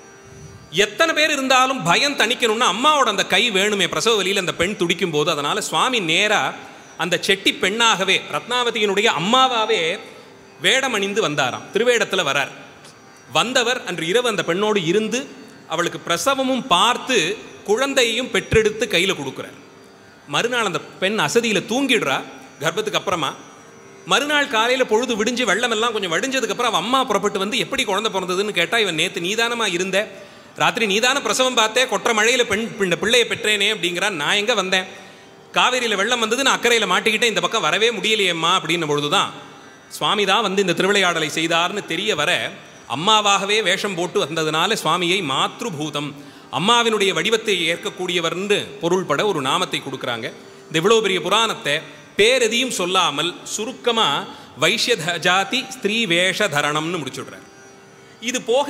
எத்தனை பேர் இருந்தாலும் பயம் தணிக்கணும்னா அம்மாவோட அந்த கை வேணுமே பிரசவ வலியில் அந்த பெண் துடிக்கும் போது அதனால சுவாமி நேரா அந்த செட்டி பெண்ணாகவே ரத்னாவதியினுடைய அம்மாவாவே வேடமணிந்து வந்தாராம் திருவேடத்தில் வரார் வந்தவர் அன்று இரவு அந்த பெண்ணோடு இருந்து அவளுக்கு பிரசவமும் பார்த்து குழந்தையையும் பெற்றெடுத்து கையில் கொடுக்குறார் மறுநாள் அந்த பெண் அசதியில் தூங்கிடுறா கர்ப்பத்துக்கு அப்புறமா மறுநாள் காலையில் பொழுது விடிஞ்சு வெள்ளமெல்லாம் கொஞ்சம் வடிஞ்சதுக்கப்புறம் அவன் அம்மா புறப்பட்டு வந்து எப்படி குழந்தை பிறந்ததுன்னு கேட்டால் இவன் நேற்று நீதானமா இருந்த ராத்திரி நீதான பிரசவம் பார்த்தே கொற்ற மழையில் பெண் இந்த பிள்ளையை பெற்றேனே அப்படிங்கிறான் நான் எங்கே வந்தேன் காவேரியில் வெள்ளம் வந்தது நான் அக்கறையில் மாட்டிக்கிட்டேன் இந்த பக்கம் வரவே முடியலையேம்மா அப்படின்ன பொழுது தான் சுவாமி தான் வந்து இந்த திருவிளையாடலை செய்தார்னு தெரிய வர அம்மாவாகவே வேஷம் போட்டு வந்ததுனால சுவாமியை மாத்ருபூதம் அம்மாவினுடைய வடிவத்தை ஏற்கக்கூடியவர்னு பொருள்பட ஒரு நாமத்தை கொடுக்குறாங்க இந்த இவ்வளோ பெரிய புராணத்தை பேரெதியும் சொல்லாமல் சுருக்கமாக வைஷ்ய ஜாதி ஸ்திரீ வேஷ தரணம்னு முடிச்சுடுறார் இது போக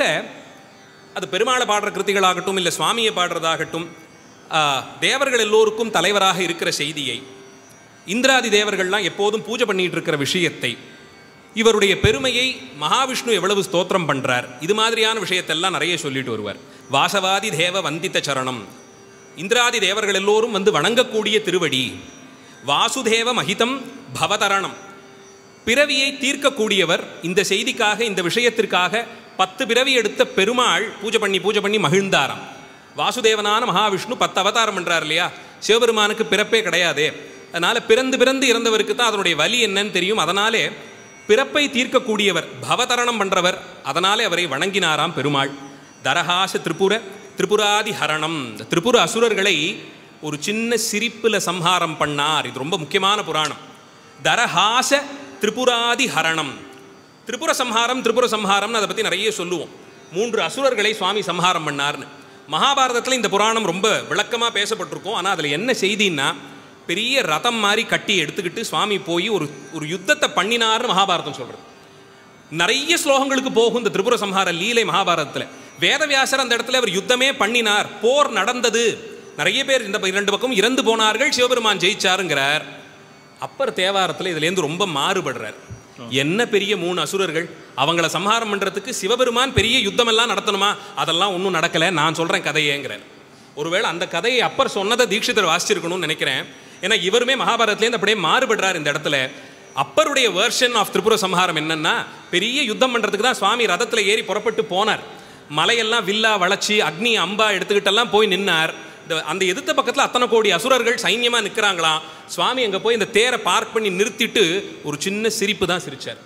அது பெருமாளை பாடுற கிருத்திகளாகட்டும் இல்லை சுவாமியை பாடுறதாகட்டும் ஆ, தேவர்கள் எல்லோருக்கும் தலைவராக இருக்கிற செய்தியை இந்திராதி தேவர்கள்லாம் எப்போதும் பூஜை பண்ணிட்டு இருக்கிற விஷயத்தை இவருடைய பெருமையை மகாவிஷ்ணு எவ்வளவு ஸ்தோத்திரம் பண்றார் இது மாதிரியான விஷயத்தெல்லாம் நிறைய சொல்லிட்டு வருவார் வாசவாதி தேவ வந்தித்த சரணம் இந்திராதி தேவர்கள் எல்லோரும் வந்து வணங்கக்கூடிய திருவடி வாசுதேவ மகிதம் பவதரணம் பிறவியை தீர்க்கக்கூடியவர் இந்த செய்திக்காக இந்த விஷயத்திற்காக பத்து பிறவி எடுத்த பெருமாள் பூஜை பண்ணி பூஜை பண்ணி மகிழ்ந்தாராம் வாசுதேவனான மகாவிஷ்ணு பத்து அவதாரம் பண்றார் இல்லையா சிவபெருமானுக்கு பிறப்பே கிடையாதே அதனால பிறந்து பிறந்து இறந்தவருக்கு தான் அதனுடைய வலி என்னன்னு தெரியும் அதனாலே பிறப்பை தீர்க்கக்கூடியவர் பவதரணம் பண்றவர் அதனாலே அவரை வணங்கினாராம் பெருமாள் தரஹாச திரிபுர திரிபுராதி ஹரணம் இந்த திரிபுர அசுரர்களை ஒரு சின்ன சிரிப்புல சம்ஹாரம் பண்ணார் இது ரொம்ப முக்கியமான புராணம் தரஹாச திரிபுராதி ஹரணம் திரிபுர சம்ஹாரம் திரிபுர சம்ஹாரம்னு அதை பற்றி நிறைய சொல்லுவோம் மூன்று அசுரர்களை சுவாமி சம்ஹாரம் பண்ணார்னு மகாபாரதத்தில் இந்த புராணம் ரொம்ப விளக்கமாக பேசப்பட்டிருக்கும் ஆனால் அதில் என்ன செய்தின்னா பெரிய ரதம் மாதிரி கட்டி எடுத்துக்கிட்டு சுவாமி போய் ஒரு ஒரு யுத்தத்தை பண்ணினார்னு மகாபாரதம் சொல்கிறது நிறைய ஸ்லோகங்களுக்கு போகும் இந்த திரிபுர சம்ஹார லீலை மகாபாரதத்தில் வேதவியாசர் அந்த இடத்துல அவர் யுத்தமே பண்ணினார் போர் நடந்தது நிறைய பேர் இந்த இரண்டு பக்கம் இறந்து போனார்கள் சிவபெருமான் ஜெயிச்சாருங்கிறார் அப்பர் தேவாரத்தில் இதுலேருந்து ரொம்ப மாறுபடுறார் என்ன பெரிய மூணு அசுரர்கள் அவங்கள சம்ஹாரம் பண்ணுறதுக்கு சிவபெருமான் பெரிய யுத்தமெல்லாம் நடத்தணுமா அதெல்லாம் ஒன்றும் நடக்கலை நான் சொல்கிறேன் கதையேங்கிறார் ஒருவேளை அந்த கதையை அப்பர் சொன்னதை தீட்சிதர் வாசிச்சிருக்கணும்னு நினைக்கிறேன் ஏன்னா இவருமே மகாபாரதத்துலேருந்து அப்படியே மாறுபடுறார் இந்த இடத்துல அப்பருடைய வேர்ஷன் ஆஃப் திரிபுர சம்ஹாரம் என்னன்னா பெரிய யுத்தம் பண்ணுறதுக்கு தான் சுவாமி ரதத்தில் ஏறி புறப்பட்டு போனார் மலையெல்லாம் வில்லா வளைச்சி அக்னி அம்பா எடுத்துக்கிட்டெல்லாம் போய் நின்னார் இந்த அந்த எதிர்த்த பக்கத்தில் அத்தனை கோடி அசுரர்கள் சைன்யமாக நிற்கிறாங்களாம் சுவாமி அங்கே போய் இந்த தேரை பார்க் பண்ணி நிறுத்திட்டு ஒரு சின்ன சிரிப்பு தான் சிரிச்சார்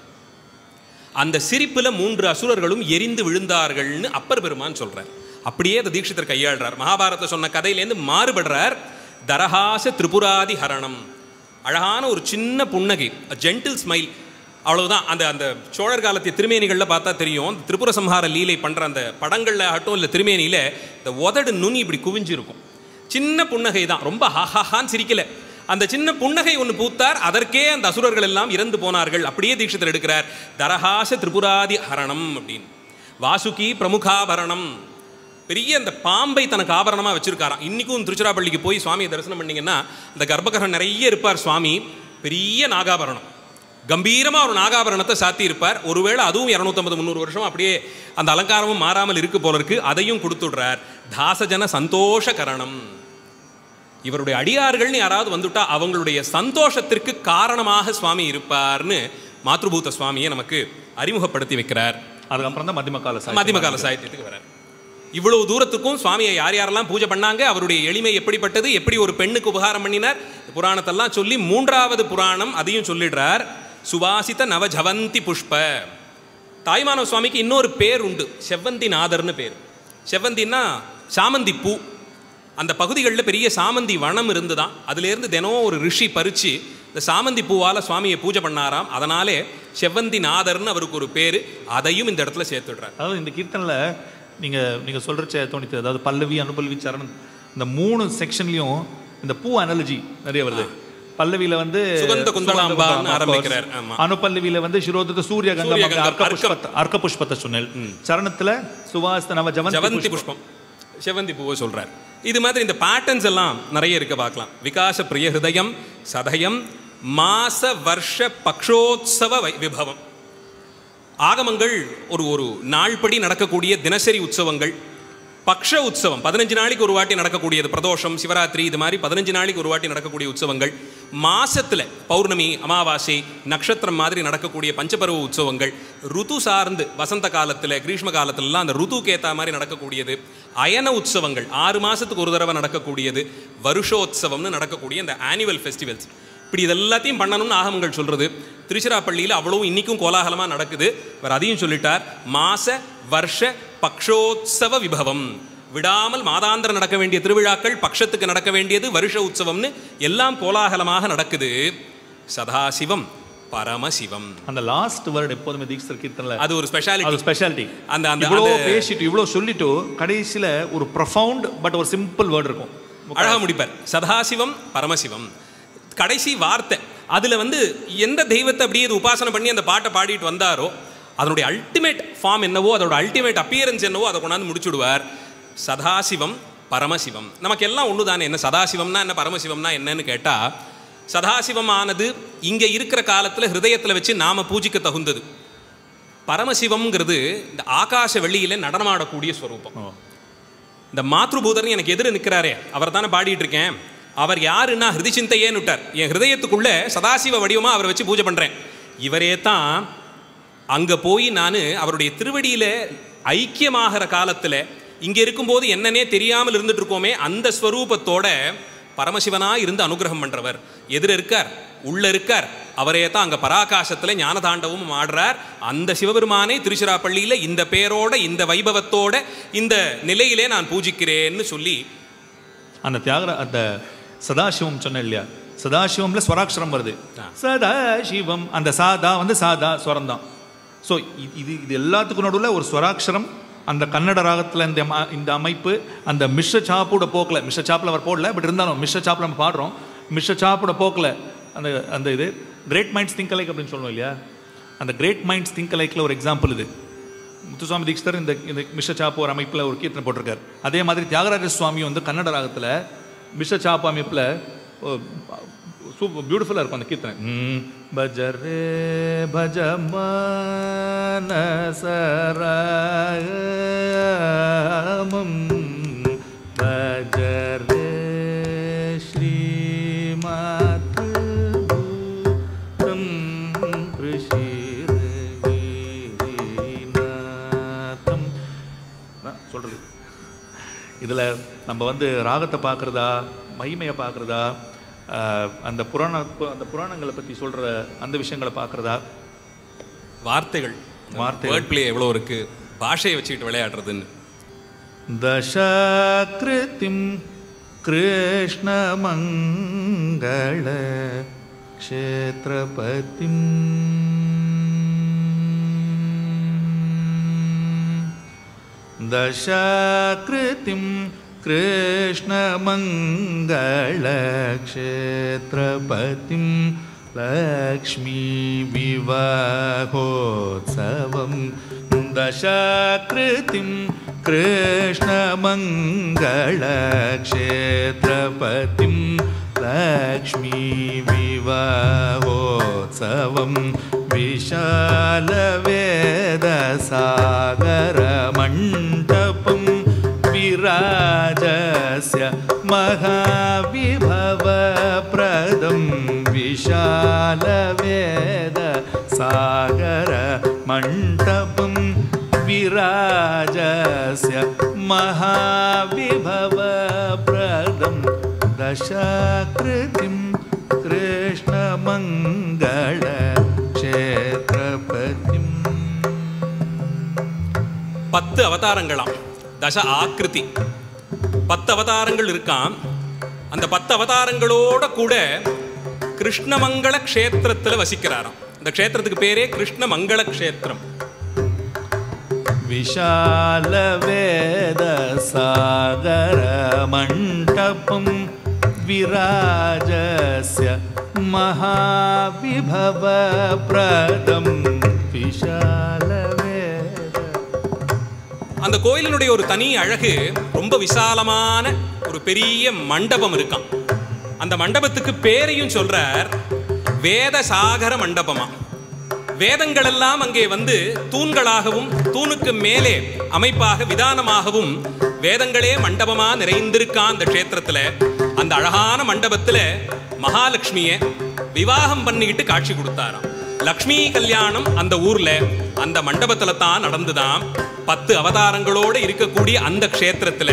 அந்த சிரிப்புல மூன்று அசுரர்களும் எரிந்து விழுந்தார்கள்னு அப்பர் பெருமான் சொல்றார் அப்படியே அந்த தீட்சிதர் கையாளுறார் மகாபாரதத்தை சொன்ன கதையிலேருந்து மாறுபடுறார் தரஹாச திரிபுராதி ஹரணம் அழகான ஒரு சின்ன புன்னகை ஜென்டில் ஸ்மைல் அவ்வளவுதான் அந்த அந்த சோழர் காலத்திய திருமேனிகளில் பார்த்தா தெரியும் அந்த திரிபுர சம்ஹார லீலை பண்ணுற அந்த படங்களில் ஆகட்டும் இல்லை திருமேனியில் இந்த உதடு நுனி இப்படி குவிஞ்சிருக்கும் சின்ன புன்னகை தான் ரொம்ப ஹாஹாஹான்னு சிரிக்கல அந்த சின்ன புன்னகை ஒன்று பூத்தார் அதற்கே அந்த அசுரர்கள் எல்லாம் இறந்து போனார்கள் அப்படியே தீட்சிதர் எடுக்கிறார் தரஹாச திரிபுராதி ஹரணம் அப்படின்னு வாசுகி பிரமுகாபரணம் பெரிய அந்த பாம்பை தனக்கு ஆபரணமாக வச்சிருக்காராம் இன்னைக்கும் திருச்சிராப்பள்ளிக்கு போய் சுவாமியை தரிசனம் பண்ணீங்கன்னா அந்த கர்ப்பகிரகம் நிறைய இருப்பார் சுவாமி பெரிய நாகாபரணம் கம்பீரமாக ஒரு நாகாபரணத்தை சாத்தி இருப்பார் ஒருவேளை அதுவும் இரநூத்தம்பது முந்நூறு வருஷம் அப்படியே அந்த அலங்காரமும் மாறாமல் இருக்கு போல இருக்கு அதையும் கொடுத்துடுறார் தாசஜன சந்தோஷ கரணம் இவருடைய அடியார்கள்னு யாராவது வந்துட்டா அவங்களுடைய சந்தோஷத்திற்கு காரணமாக சுவாமி இருப்பார்னு மாத்ருபூத சுவாமியை நமக்கு அறிமுகப்படுத்தி வைக்கிறார் அதுக்கப்புறம் தான் மத்தியம கால சாகித்யம். மத்தியம கால சாகித்யத்துக்கு வரார் இவ்வளவு தூரத்துக்கும் சுவாமியை யார் யாரெல்லாம் பூஜை பண்ணாங்க அவருடைய எளிமை எப்படிப்பட்டது எப்படி ஒரு பெண்ணுக்கு உபகாரம் பண்ணினார் புராணத்தெல்லாம் சொல்லி மூன்றாவது புராணம் அதையும் சொல்லிடுறார் சுவாசித நவஜவந்தி புஷ்ப தாய்மானவ சுவாமிக்கு இன்னொரு பேர் உண்டு செவ்வந்தி நாதர்னு பேர் செவ்வந்தின்னா சாமந்தி பூ அந்த பகுதிகளில் பெரிய சாமந்தி வனம் இருந்துதான் அதுலேருந்து தினம் ஒரு ரிஷி பறித்து இந்த சாமந்தி பூவால் சுவாமியை பூஜை பண்ணாராம் அதனாலே செவ்வந்தி நாதர்னு அவருக்கு ஒரு பேர் அதையும் இந்த இடத்துல சேர்த்துடுறார் அதாவது இந்த கீர்த்தனில் நீங்கள் நீங்கள் சொல்கிறச்ச தோணித்து அதாவது பல்லவி அனுபல்வி சரணம் இந்த மூணு செக்ஷன்லையும் இந்த பூ அனாலஜி நிறைய வருது பல்லவியில வந்து சுகந்த குந்தளாம்பான்னு சுகந்த குந்தளாம்பா, of ஆரம்பிக்கிறார். course. ஆமா. அனுபல்லிவில வந்து சிரோதத்த சூரிய கங்கம் சூரிய அப்படி கங்கம், அர்க்க அர்க்கம். புஷ்பத்தை அர்க்க புஷ்பத்தை சொன்னேன் சரணத்துல சுவாஸ்த நவ ஜவந்தி ஜவந்தி புஷ்பம் செவந்தி பூவை சொல்றார் இது மாதிரி இந்த பேட்டர்ன்ஸ் எல்லாம் நிறைய இருக்க பார்க்கலாம் விகாச பிரிய ஹிருதயம் சதயம் மாச வருஷ பக்ஷோத்சவ வை- விபவம் ஆகமங்கள் ஒரு ஒரு நாள்படி நடக்கக்கூடிய தினசரி உற்சவங்கள் பக்ஷ உற்சவம் பதினஞ்சு நாளைக்கு ஒரு வாட்டி நடக்கக்கூடியது பிரதோஷம் சிவராத்திரி இது மாதிரி பதினஞ்சு நாளைக்கு ஒரு வாட்டி நடக்கக்கூடிய உற்சவங்கள் மாசத்துல பௌர்ணமி அமாவாசை நட்சத்திரம் மாதிரி நடக்கக்கூடிய பஞ்சபருவ உற்சவங்கள் ருது சார்ந்து வசந்த காலத்தில் கிரீஷ்ம காலத்துலலாம் அந்த ருதுக்கு ஏற்ற மாதிரி நடக்கக்கூடியது அயன உற்சவங்கள் ஆறு மாசத்துக்கு ஒரு தடவை நடக்கக்கூடியது வருஷோத்சவம்னு நடக்கக்கூடிய இந்த ஆனுவல் ஃபெஸ்டிவல்ஸ் இப்படி இது எல்லாத்தையும் பண்ணணும்னு ஆகமங்கள் சொல்றது திருச்சிராப்பள்ளியில் அவ்வளவும் இன்னைக்கும் கோலாகலமாக நடக்குது அவர் அதையும் சொல்லிட்டார் மாச வருஷ பக்ஷோத்சவ விபவம் விடாமல் மாதாந்திரம் நடக்க வேண்டிய திருவிழாக்கள் பக்ஷத்துக்கு நடக்க வேண்டியது வருஷ உற்சவம்னு எல்லாம் கோலாகலமாக நடக்குது சதாசிவம் பரமசிவம் அந்த லாஸ்ட் வேர்டு எப்போதுமே தீக்ஷர் கீர்த்தனில் அது ஒரு அது ஸ்பெஷாலிட்டி ஸ்பெஷாலிட்டி அந்த- அந்த- இவ்வளோ அந்த- பேசிட்டு இவ்வளோ சொல்லிட்டு கடைசியில ஒரு ப்ரொஃபவுண்ட் பட் ஒரு சிம்பிள் வேர்டு இருக்கும் அழகா முடிப்பார் சதாசிவம் பரமசிவம் கடைசி வார்த்தை அதுல வந்து எந்த தெய்வத்தை அப்படியே இது உபாசனை பண்ணி அந்த பாட்டை பாடிட்டு வந்தாரோ அதனுடைய அல்டிமேட் ஃபார்ம் என்னவோ அதோட அல்டிமேட் அப்பியரன்ஸ் என்னவோ அதை கொண்டாந்து முடிச்சுடுவார் சதாசிவம் பரமசிவம் நமக்கு எல்லாம் ஒன்று தானே என்ன சதாசிவம்னா என்ன பரமசிவம்னா என்னன்னு கேட்டா சதாசிவம் ஆனது இங்க இருக்கிற காலத்துல ஹிருதயத்துல வச்சு நாம பூஜிக்க தகுந்தது பரமசிவம்ங்கிறது இந்த ஆகாச வெளியில நடனமாடக்கூடிய ஸ்வரூபம் இந்த மாத்ருபூதர்னு எனக்கு எதிர நிற்கிறாரே அவர் தானே பாடிட்டு இருக்கேன் அவர் யாருன்னா ஹிருதி சிந்தையேன்னு விட்டார் என் ஹிருதயத்துக்குள்ள சதாசிவ வடிவமா அவரை வச்சு பூஜை பண்றேன் இவரே தான் அங்க போய் நான் அவருடைய திருவடியில ஐக்கியமாகிற காலத்துல இங்க இருக்கும்போது என்னன்னே தெரியாமல் இருந்துட்டு இருக்கோமே அந்த ஸ்வரூபத்தோட பரமசிவனா இருந்து அனுகிரகம் பண்றவர் எதிர இருக்கார் உள்ள இருக்கார் அவரே தான் அங்க பராகாசத்துல ஞான தாண்டவமும் ஆடுறார் அந்த சிவபெருமானை திருச்சிராப்பள்ளியில இந்த பேரோட இந்த வைபவத்தோட இந்த நிலையிலே நான் பூஜிக்கிறேன்னு சொல்லி அந்த தியாகர அந்த சதாசிவம் சொன்னேன் இல்லையா சதாசிவம்ல ஸ்வராட்சரம் வருது சதாசிவம் அந்த சாதா வந்து சாதா ஸ்வரம் தான் ஸோ இது இது எல்லாத்துக்கும் நடுவில் ஒரு ஸ்வராட்சரம் அந்த கன்னட ராகத்தில் இந்த அம- இந்த அமைப்பு அந்த மிஸ்ர சாப்போட போக்கில் மிஸ்ர சாப்பில் அவர் போடல பட் இருந்தாலும் மிஸ்ர சாப்பில் நம்ம பாடுறோம் மிஸ்ர சாப்போட போக்கில் அந்த அந்த இது கிரேட் மைண்ட்ஸ் திங்க் அலைக் அப்படின்னு சொல்லுவோம் இல்லையா அந்த கிரேட் மைண்ட்ஸ் திங்க் அலைக்கில் ஒரு எக்ஸாம்பிள் இது முத்துசுவாமி தீக்ஷிதர் இந்த இந்த மிஸ்ர சாப்பு ஒரு அமைப்பில் ஒரு கீர்த்தனை போட்டிருக்காரு அதே மாதிரி தியாகராஜ சுவாமி வந்து கன்னட ராகத்தில் மிஸ்ர சாப்பு அமைப்பில் சூப்பர் பியூட்டிஃபுல்லாக இருக்கும் அந்த கீர்த்தனை ம், பஜரே பஜமனசராமம் பஜரே ஸ்ரீமாத் பூதம் ரிஷிரகிரிநாதம் நான் சொல்றது இதில் நம்ம வந்து ராகத்தை பார்க்குறதா மகிமையை பார்க்குறதா அந்த புராண அந்த புராணங்களை பற்றி சொல்கிற அந்த விஷயங்களை பார்க்குறதா வார்த்தைகள் வார்த்தைகள். வேர்ட் பிளே எவ்வளோ இருக்கு பாஷையை வச்சுக்கிட்டு விளையாடுறதுன்னு दशाकृतिं कृष्णमङ्गल क्षेत्रपतिम् दशाकृतिं कृष्णमङ्गलक्षेत्रपतिं लक्ष्मीविवाहोत्सवं दशाकृतिं कृष्णमङ्गलक्षेत्रपतिं लक्ष्मीविवाहोत्सवं विशालवेदसागरमण्डपं विराजस्य महाविभवप्रदं विशालवेदसागरमण्डपं विराजस्य महाविभवप्रदं दशाकृतिं कृष्णमङ्गलक्षेत्रपतिम् பத்து அவதாரங்களாம் தச ஆக்கிருதி பத்து அவதாரங்கள் இருக்காம் அந்த பத்து அவதாரங்களோட கூட கிருஷ்ணமங்கள க்ஷேத்திரத்தில் வசிக்கிறாராம் இந்த க்ஷேத்திரத்துக்கு பேரே கிருஷ்ணமங்கள க்ஷேத்திரம் विशालवेदसागरमण्टपं विराजस्य महाविभवप्रदं विशालवेद அந்த கோயிலினுடைய ஒரு தனி அழகு ரொம்ப விசாலமான ஒரு பெரிய மண்டபம் இருக்காம் அந்த மண்டபத்துக்கு பேரையும் சொல்றார் வேத சாகர மண்டபமா வேதங்கள் எல்லாம் அங்கே வந்து தூண்களாகவும் தூணுக்கு மேலே அமைப்பாக விதானமாகவும் வேதங்களே மண்டபமா நிறைந்திருக்கான் அந்த க்ஷேத்திரத்துல அந்த அழகான மண்டபத்துல மகாலட்சுமிய விவாகம் பண்ணிக்கிட்டு காட்சி கொடுத்தாராம் லக்ஷ்மி கல்யாணம் அந்த ஊர்ல அந்த மண்டபத்துல தான் நடந்துதான் பத்து அவதாரங்களோட இருக்கக்கூடிய அந்த க்ஷேத்திரத்துல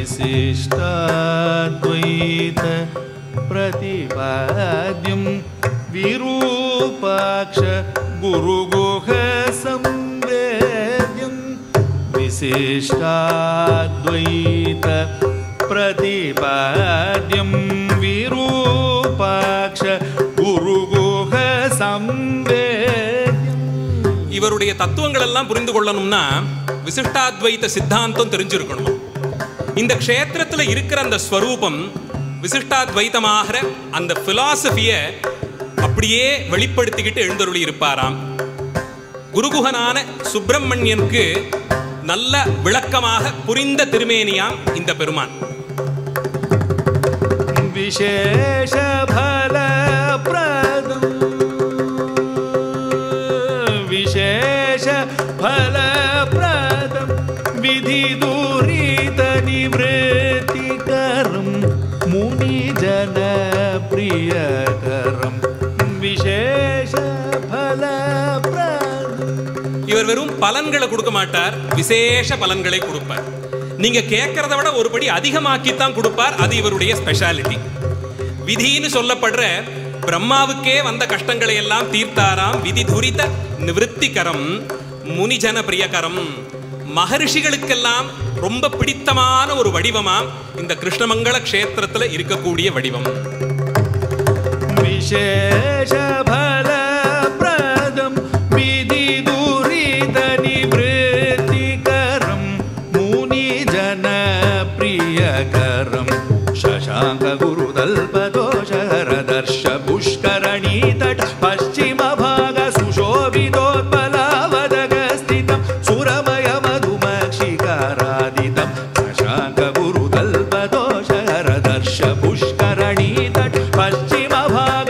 विशिष्टाद्वैत प्रतिपाद्यं विरूपाक्ष गुरुगुह संवेद्यं विशिष्टाद्वैत प्रतिपाद्यं विरूपाक्ष गुरुगुह संवेद्यम् இவருடைய தத்துவங்கள் எல்லாம் புரிந்து கொள்ளணும்னா விசிஷ்டாத்வைத சித்தாந்தம் தெரிஞ்சிருக்கணும் இந்த க்ஷேத்திரத்துல இருக்கிற அந்த ஸ்வரூபம் விசிஷ்டாத்வைதமாகிற அந்த பிலாசபிய அப்படியே வெளிப்படுத்திக்கிட்டு எழுந்தருளி இருப்பாராம் குருகுகனான சுப்பிரமணியனுக்கு நல்ல விளக்கமாக புரிந்த திருமேனியாம் இந்த பெருமான் विशेषफलप्रदम् विशेषफलप्रदं विधिदुरितनिवृत्तिकरं मुनिजनप्रियकरं विशेषफलप्रदम् இவர் வெறும் பலன்களை கொடுக்க மாட்டார் விசேஷ பலன்களை கொடுப்பார் நீங்க கேட்கறத விட ஒரு படி அதிகமாக்கித்தான் கொடுப்பார் அது இவருடைய ஸ்பெஷாலிட்டி விதின்னு சொல்லப்படுற பிரம்மாவுக்கே வந்த கஷ்டங்களை எல்லாம் தீர்த்தாராம் விதி துரித நிவிருத்திகரம் முனிஜன பிரியகரம் மகரிஷிகளுக்கெல்லாம் ரொம்ப பிடித்தமான ஒரு வடிவமாம் இந்த கிருஷ்ணமங்கள க்ஷேத்திரத்துல இருக்கக்கூடிய வடிவம் विशेषफलप्रदं विधिदुरितनिवृत्तिकरं मुनिजनप्रियकरं शशाङ्कगुरुदल्पदोषहरदर्श पुष्करणीतट पश्चिमभाग सुशोभितोत्पलावदगस्थितं सुरमयमधुमक्षिकारादितं शशाङ्कगुरुदल्पदोषहरदर्श पुष्करणीतट पश्चिमभाग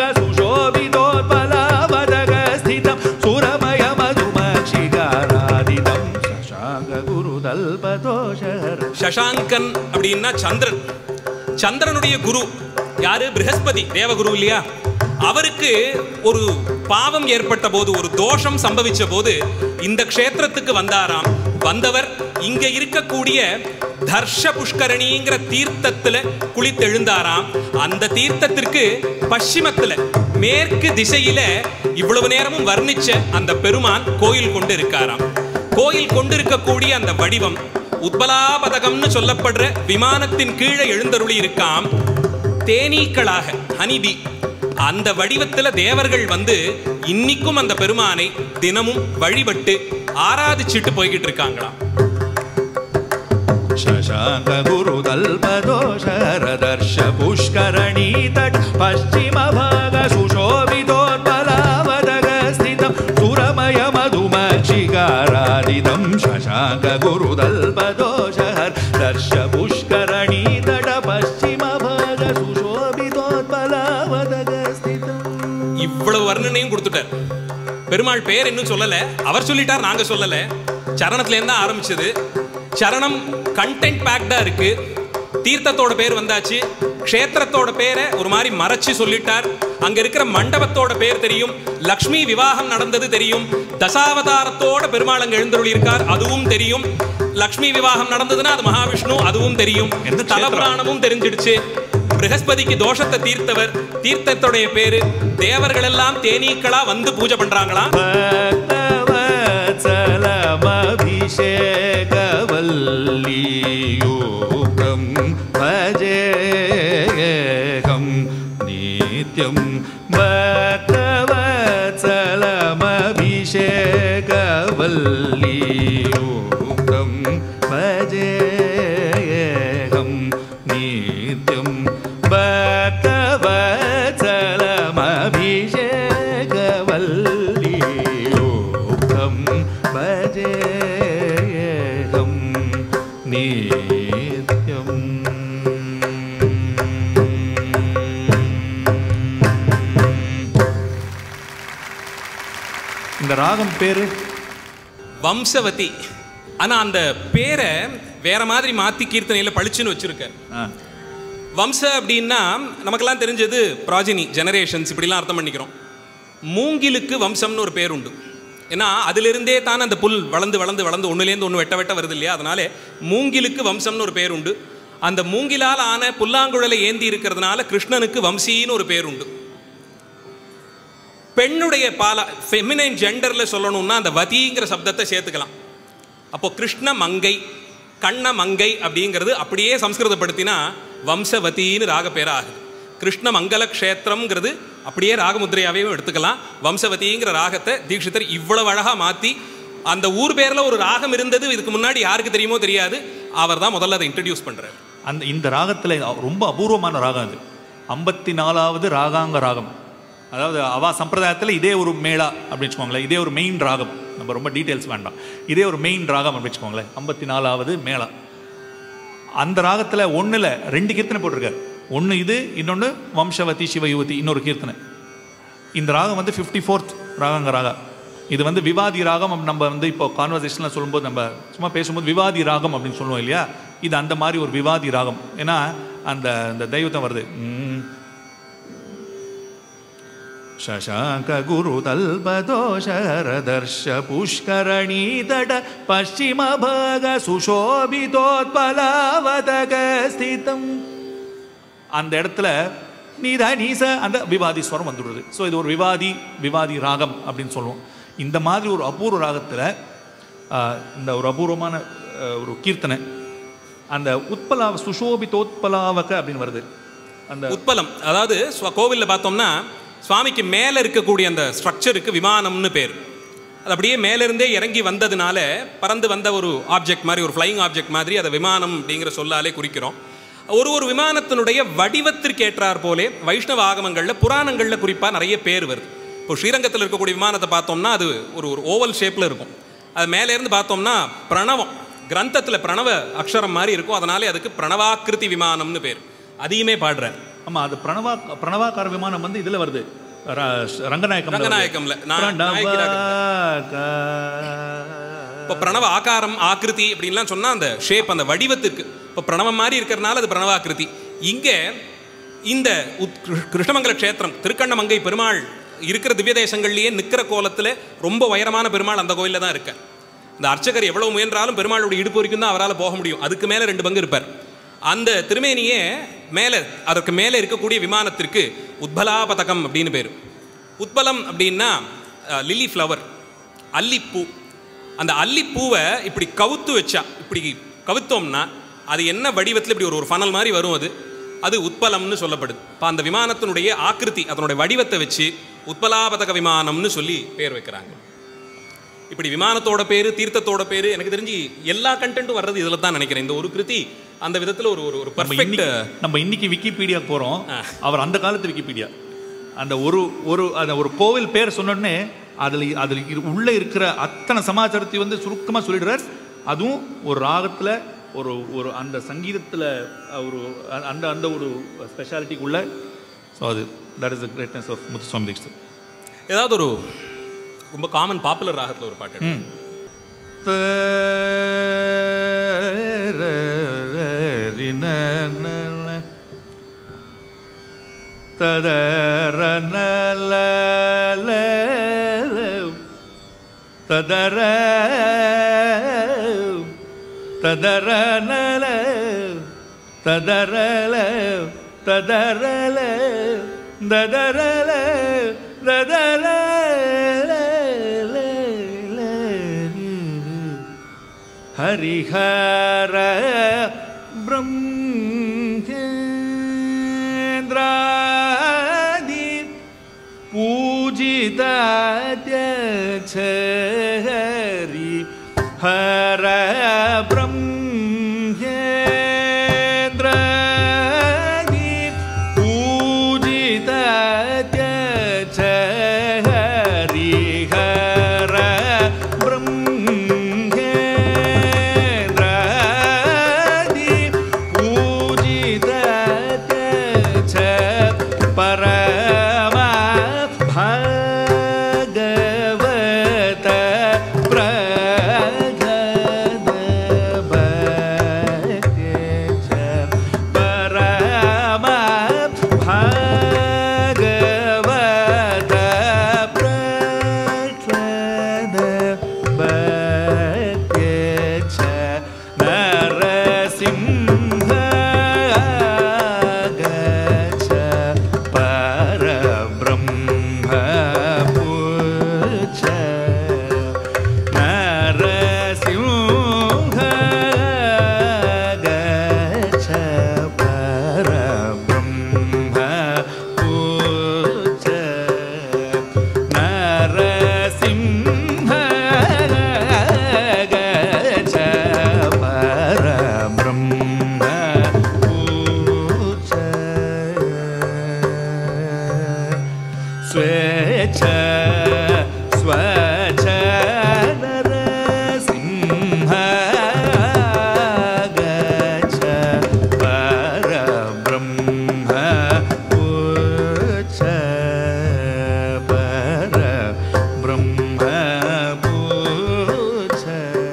सुशोभितोत्पलावदगस्थितं सुरमयमधुमक्षिकारादितं शशाङ्कगुरुदल्पदोषहर சசாங்கன் அப்படின்னா சந்திரன் சந்திரனுடைய குரு யாரு பிரகஸ்பதி தேவகுரு இல்லையா அவருக்கு ஒரு பாவம் ஏற்பட்ட போது ஒரு தோஷம் சம்பவிச்ச போது இந்த க்ஷேத்திரத்துக்கு வந்தாராம் வந்தவர் இங்க இருக்கக்கூடிய தர்ஷ புஷ்கரணிங்கிற தீர்த்தத்துல குளித்தெழுந்தாராம் அந்த தீர்த்தத்திற்கு பশ্চিமத்துல மேற்கு திசையில இவ்வளவு நேரமும் வர்ணிச்ச அந்த பெருமான் கோயில் கொண்டு இருக்காராம் கோயில் கொண்டிருக்கக்கூடிய அந்த வடிவம் உத்பலாபதகம்னு சொல்லப்படுற விமானத்தின் கீழே எழுந்தருளி இருக்காம் தேனீக்களாக ஹனிபி அந்த வடிவத்துல தேவர்கள் வந்து இன்னிக்கும் அந்த பெருமானை தினமும் வழிபட்டு ஆராதிச்சிட்டு போய்கிட்டு இருக்காங்களாம் शशाङ्कगुरुदल्पदोषरदर्श पुष्करणीतट पश्चिमभाग सुशोभितोत्पलावदगस्थितं सुरमयमधुमक्षिकारादितं शशाङ्कगुरुदल्पदोषहर दर्श पुष्करणीतट पश्चिमभाग सुशोभितोत्पलावदगस्थितम् இவ்வளவு வர்ணனையும் கொடுத்துட்டார் பெருமாள் பேர் இன்னும் சொல்லல அவர் சொல்லிட்டார் நாங்க சொல்லல சரணத்துல இருந்தா ஆரம்பிச்சது சரணம் கண்டென்ட் பேக்டா இருக்கு தீர்த்தத்தோட பேர் வந்தாச்சு க்ஷேத்திரத்தோட பேரை ஒரு மாதிரி மறைச்சு சொல்லிட்டார் அங்க இருக்கிற மண்டபத்தோட பேர் தெரியும் லக்ஷ்மி விவாகம் நடந்தது தெரியும் தசாவதாரத்தோட பெருமாள் அங்க எழுந்தருளி இருக்கார் அதுவும் தெரியும் லக்ஷ்மி விவாகம் நடந்ததுன்னா அது மகாவிஷ்ணு அதுவும் தெரியும் எந்த க்ஷேத்திரம்? தலபுராணமும் தெரிஞ்சிடுச்சு பிரகஸ்பதிக்கு தோஷத்தை தீர்த்தவர் தீர்த்தத்துடைய பேரு தேவர்கள் எல்லாம் தேனீக்களா வந்து பூஜை பண்றாங்களா भक्तवत्सलमभिषेकवल्लीयोगं भजेऽहं नित्यं भक्तवत्सलमभिषेकवल्लीयोगं भजेऽहं नित्यं भक्तवत्सलमभिषेकवल्लीयोगं भजेऽहं नित्यम् இந்த ராகம் பேரு வம்சவதி ஆனா அந்த பேரை வேற மாதிரி மாத்தி கீர்த்தனையில பளிச்சுன்னு வச்சிருக்காரு ஆ, வம்ச அப்படின்னா நமக்கெல்லாம் தெரிஞ்சது ப்ராஜினி ஜெனரேஷன்ஸ் இப்படிலாம் அர்த்தம் பண்ணிக்கிறோம் மூங்கிலுக்கு வம்சம்னு ஒரு பேர் உண்டு ஏன்னா அதிலிருந்தே தான் அந்த புல் வளர்ந்து வளர்ந்து வளர்ந்து ஒன்றுலேருந்து ஒன்று வெட்ட வெட்ட வருது இல்லையா அதனால மூங்கிலுக்கு வம்சம்னு ஒரு பேர் உண்டு அந்த மூங்கிலால் ஆன புல்லாங்குழலை ஏந்தி இருக்கிறதுனால கிருஷ்ணனுக்கு வம்சின்னு ஒரு பேர் உண்டு பெண்ணுடைய பால ஃபெமினைன் ஜெண்டரில் சொல்லணும்னா அந்த வதிங்கிற சப்தத்தை சேர்த்துக்கலாம் அப்போ கிருஷ்ண மங்கை கண்ண மங்கை அப்படிங்கிறது அப்படியே சம்ஸ்கிருதப்படுத்தினா வம்சவதின்னு ராக பேரா ஆகுது கிருஷ்ண மங்கல க்ஷேத்திரம்ங்கிறது அப்படியே ராகமுத்திரையாவே எடுத்துக்கலாம் வம்சவதிங்கிற ராகத்தை தீட்சிதர் இவ்வளவு அழகா மாத்தி அந்த ஊர் பேர்ல ஒரு ராகம் இருந்தது இதுக்கு முன்னாடி யாருக்கு தெரியுமோ தெரியாது அவர் தான் முதல்ல அதை இன்ட்ரடியூஸ் பண்றாரு அந்த இந்த ராகத்தில் ரொம்ப அபூர்வமான ராகம் அது ஐம்பத்தி நாலாவது ராகாங்க ராகம் அதாவது அவா சம்பிரதாயத்தில் இதே ஒரு மேளா அப்படின்னு வச்சுக்கோங்களேன் இதே ஒரு மெயின் ராகம் நம்ம ரொம்ப டீட்டெயில்ஸ் வேண்டாம் இதே ஒரு மெயின் ராகம் அப்படின்னு வச்சுக்கோங்களேன் ஐம்பத்தி நாலாவது மேளா அந்த ராகத்தில் ஒன்றில் ரெண்டு கீர்த்தனை போட்டிருக்காரு ஒன்று இது இன்னொன்று வம்சவதி சிவயுவதி இன்னொரு கீர்த்தனை இந்த ராகம் வந்து ஃபிஃப்டி ஃபோர்த் ராகங்க ராகா இது வந்து விவாதி ராகம் அப்ப நம்ம வந்து இப்போ கான்வர்சேஷனில் சொல்லும்போது நம்ம சும்மா பேசும்போது விவாதி ராகம் அப்படின்னு சொல்லுவோம் இல்லையா இது அந்த மாதிரி ஒரு விவாதி ராகம் ஏன்னா அந்த அந்த தெய்வத்தம் வருது ம். शशाङ्क गुरुतल्पदोषरदर्श पुष्करणीतट पश्चिमभाग सुशोभितोत्पलावतक ஸ்திதம் அந்த இடத்துல நீத நீச அந்த விவாதி ஸ்வரம் வந்துடுது ஸோ இது ஒரு விவாதி விவாதி ராகம் அப்படின்னு சொல்லுவோம் இந்த மாதிரி ஒரு அபூர்வ ராகத்தில் இந்த ஒரு அபூர்வமான ஆஹ், ஒரு கீர்த்தனை அந்த உத்பலாவ சுஷோபிதோத்பலாவக அப்படின்னு வருது அந்த உட்பலம் அதாவது ஸ்வ- கோவில்ல பார்த்தோம்னா சுவாமிக்கு மேலே இருக்கக்கூடிய அந்த ஸ்ட்ரக்சருக்கு விமானம்னு பேர் அது அப்படியே மேலிருந்தே இறங்கி வந்ததுனால பறந்து வந்த ஒரு ஆப்ஜெக்ட் மாதிரி ஒரு ஃப்ளைங் ஆப்ஜெக்ட் மாதிரி அதை விமானம் அப்படிங்கிற சொல்லாலே குறிக்கிறோம் ஒரு ஒரு விமானத்தினுடைய வடிவத்திற்கு ஏற்றார் போலே வைஷ்ணவ ஆகமங்களில் புராணங்களில் குறிப்பாக நிறைய பேர் வருது இப்போ ஸ்ரீரங்கத்தில் இருக்கக்கூடிய விமானத்தை பார்த்தோம்னா அது ஒரு ஒரு ஓவல் ஷேப்பில் இருக்கும் அது மேலே இருந்து பார்த்தோம்னா பிரணவம் கிரந்தத்தில் பிரணவ அக்ஷரம் மாதிரி இருக்கும் அதனாலே அதுக்கு பிரணவாக்கிருதி விமானம்னு பேர் அதையுமே பாடுறார் ஆமா அது பிரணவா பிரணவாக்கார விமானம் வந்து இதுல வருது ர- ரங்கநாயகம் ரங்கநாயகம்ல. நான் நாயகி இப்போ பிரணவ ஆகாரம் ஆக்கிருதி அப்படின்லாம் சொன்னா அந்த ஷேப் அந்த வடிவத்துக்கு இப்போ பிரணவம் மாதிரி இருக்கிறனால அது பிரணவாக்கிருதி இங்கே இந்த உத் கிருஷ்ண- கிருஷ்ணமங்கல க்ஷேத்திரம் திருக்கண்ணமங்கை பெருமாள் இருக்கிற திவ்ய தேசங்கள்லயே நிற்கிற கோலத்துல ரொம்ப உயரமான பெருமாள் அந்த கோயிலில் தான் இருக்கார் இந்த அர்ச்சகர் எவ்வளவு முயன்றாலும் பெருமாளுடைய இடுப்பு வரைக்கும் தான் அவரால் போக முடியும் அதுக்கு மேலே ரெண்டு பங்கு இருப்பார் அந்த திருமேனியே மேலே அதற்கு மேலே இருக்கக்கூடிய விமானத்திற்கு உத்பலா பதகம் அப்படின்னு பேர் உத்பலம் அப்படின்னா லில்லி ஃப்ளவர் அல்லிப்பூ அந்த அல்லிப்பூவை இப்படி கவுத்து வச்சா இப்படி கவுத்தோம்னா அது என்ன வடிவத்தில் இப்படி ஒரு ஒரு ஃபனல் மாதிரி வரும் அது அது உத்பலம்னு சொல்லப்படுது இப்போ அந்த விமானத்தினுடைய ஆக்கிருதி அதனுடைய வடிவத்தை வச்சு உத்பலாபதக விமானம்னு சொல்லி பேர் வைக்கிறாங்க இப்படி விமானத்தோட பேரு தீர்த்தத்தோட பேரு எனக்கு தெரிஞ்சு எல்லா கண்டென்ட்டும் வர்றது இதில் தான் நினைக்கிறேன் இந்த ஒரு கிருதி அந்த விதத்தில் ஒரு ஒரு ஒரு நம்ம பர்ஃபெக்ட் இன்னைக்கு நம்ம இன்னைக்கு விக்கிபீடியா போறோம் அவர் அந்த காலத்து விக்கிபீடியா அந்த ஒரு ஒரு அந்த ஒரு கோவில் பேர் சொன்னோடனே அதில் அதில் இரு- உள்ள இருக்கிற அத்தனை சமாச்சாரத்தையும் வந்து சுருக்கமாக சொல்லிடுறார் அதுவும் ஒரு ராகத்தில் ஒரு ஒரு அந்த சங்கீதத்தில் ஒரு அ- அந்த அந்த ஒரு ஸ்பெஷாலிட்டிக்குள்ள ஸோ அது that is the greatness of Muthuswami Dikshit ஏதாவது ஒரு ரொம்ப காமன் பாப்புலர் ராகத்தில் ஒரு பாட்டு ம் தத ததர நல ததர ததர நல ததரல ததரல ததரல ததரல हरिहर ब्रह्मेन्द्रादि पूजित हरि हर ब्रह्मेन्द्रादि पूजित हरि हर ब्रह्मेन्द्रादि पूजित च परम भगवत प्रगदभक्ते च परम भगवत प्रगदभक्ते च नरसिंह गच्छ परब्रह्म पुच्छ नरसिंह गच्छ परब्रह्म पुच्छ नरसिंह गच्छ परब्रह्म पुच्छ स्वेच्छ स्वच्छ नरसिंह गच्छ परब्रह्म पुच्छ परब्रह्म पुच्छ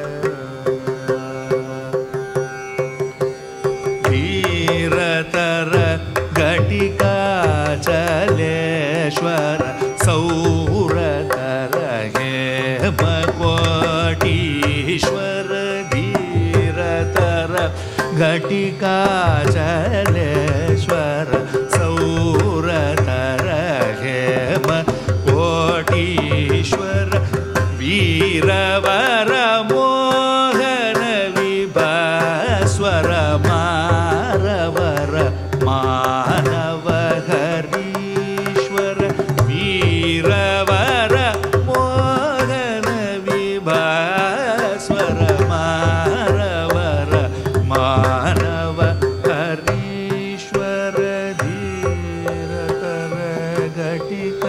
धीरतर घटिकाचलेश्वर सौरतर हेमकोटीश्वर धीरतर घटिकाचलेश्वर सौरतर हेम कोटीश्वर वीरवर मोहन विभास्वर मारवर मानव हरीश्वर वीरवर मोहन विभास्वर मारवर मानव हरीश्वर धीरतर घटिक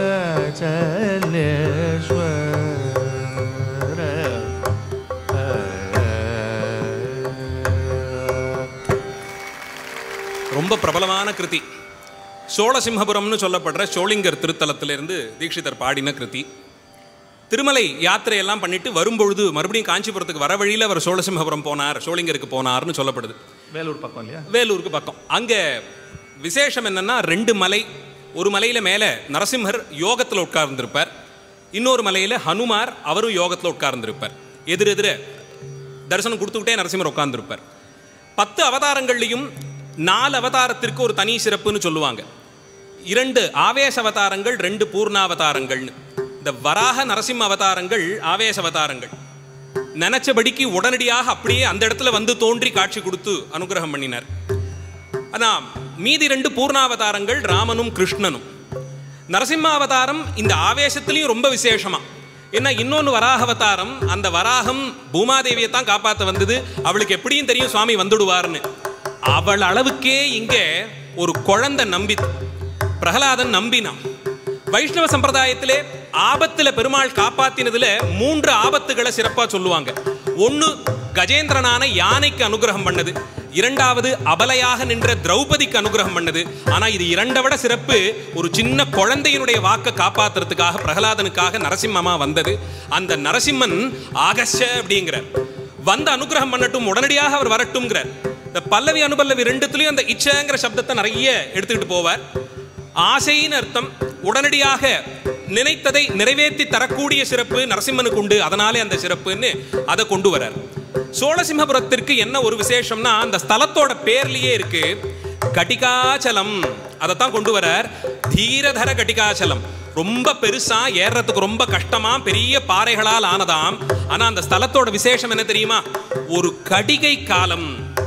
चलेश्वर ரொம்ப பிரபலமான கிருதி சோழசிம்மபுரம்னு சொல்லப்படுற சோளிங்கர் திருத்தலத்திலிருந்து தீட்சிதர் பாடின கிருதி திருமலை யாத்திரையெல்லாம் பண்ணிட்டு வரும்பொழுது மறுபடியும் காஞ்சிபுரத்துக்கு வர வழியில் அவர் சோழசிம்மபுரம் போனார் சோளிங்கருக்கு போனார்னு சொல்லப்படுது வேலூர் பக்கம் இல்லையா வேலூருக்கு பக்கம் அங்கே விசேஷம் என்னன்னா ரெண்டு மலை ஒரு மலையில் மேலே நரசிம்மர் யோகத்தில் உட்கார்ந்திருப்பார் இன்னொரு மலையில் ஹனுமார் அவரும் யோகத்தில் உட்கார்ந்திருப்பார் எதிர் எதிர தரிசனம் கொடுத்துக்கிட்டே நரசிம்மர் உட்கார்ந்திருப்பார் பத்து அவதாரங்கள்லையும் நாலு அவதாரத்திற்கு ஒரு தனி சிறப்புன்னு சொல்லுவாங்க இரண்டு ஆவேச அவதாரங்கள் ரெண்டு பூர்ணாவதாரங்கள்னு இந்த வராக நரசிம்ம அவதாரங்கள் ஆவேச அவதாரங்கள் நினைச்சபடிக்கு உடனடியாக அப்படியே அந்த இடத்துல வந்து தோன்றி காட்சி கொடுத்து அனுகிரகம் பண்ணினார் ஆனா மீதி ரெண்டு பூர்ணாவதாரங்கள் ராமனும் கிருஷ்ணனும் நரசிம்ம அவதாரம் இந்த ஆவேசத்திலையும் ரொம்ப விசேஷமா ஏன்னா இன்னொன்று வராக அவதாரம் அந்த வராகம் பூமாதேவியை தான் காப்பாற்ற வந்தது அவளுக்கு எப்படியும் தெரியும் சுவாமி வந்துடுவார்னு அவள் அளவுக்கே இங்கே ஒரு குழந்தை நம்பி பிரகலாதன் நம்பினான் வைஷ்ணவ சம்பிரதாயத்திலே ஆபத்துல பெருமாள் காப்பாத்தினதுல மூன்று ஆபத்துகளை சிறப்பா சொல்லுவாங்க ஒன்னு கஜேந்திரனான யானைக்கு அனுகிரகம் பண்ணது இரண்டாவது அபலையாக நின்ற திரௌபதிக்கு அனுகிரகம் பண்ணது ஆனா இது இரண்டை விட சிறப்பு ஒரு சின்ன குழந்தையினுடைய வாக்கை காப்பாத்துறதுக்காக பிரகலாதனுக்காக நரசிம்மமா வந்தது அந்த நரசிம்மன் ஆகஸ்ட அப்படிங்கிறார் வந்து அனுகிரகம் பண்ணட்டும் உடனடியாக அவர் வரட்டும்ங்கிறார் இந்த பல்லவி அனுபல்லவி ரெண்டுத்துலயும் அந்த இச்சங்கிற சப்தத்தை நிறைய எடுத்துக்கிட்டு போவார் ஆசைன்னு அர்த்தம் உடனடியாக நினைத்ததை நிறைவேற்றி தரக்கூடிய சிறப்பு நரசிம்மனுக்கு உண்டு அதனாலே அந்த சிறப்புன்னு அதை கொண்டு வரார் சோழசிம்மபுரத்திற்கு என்ன ஒரு விசேஷம்னா அந்த ஸ்தலத்தோட பேர்லயே இருக்கு கட்டிகாச்சலம் அதைத்தான் கொண்டு வரார் தீரதர கட்டிகாச்சலம் ரொம்ப பெருசா ஏறுறதுக்கு ரொம்ப கஷ்டமா பெரிய பாறைகளால் ஆனதாம் ஆனா அந்த ஸ்தலத்தோட விசேஷம் என்ன தெரியுமா ஒரு கடிகை காலம்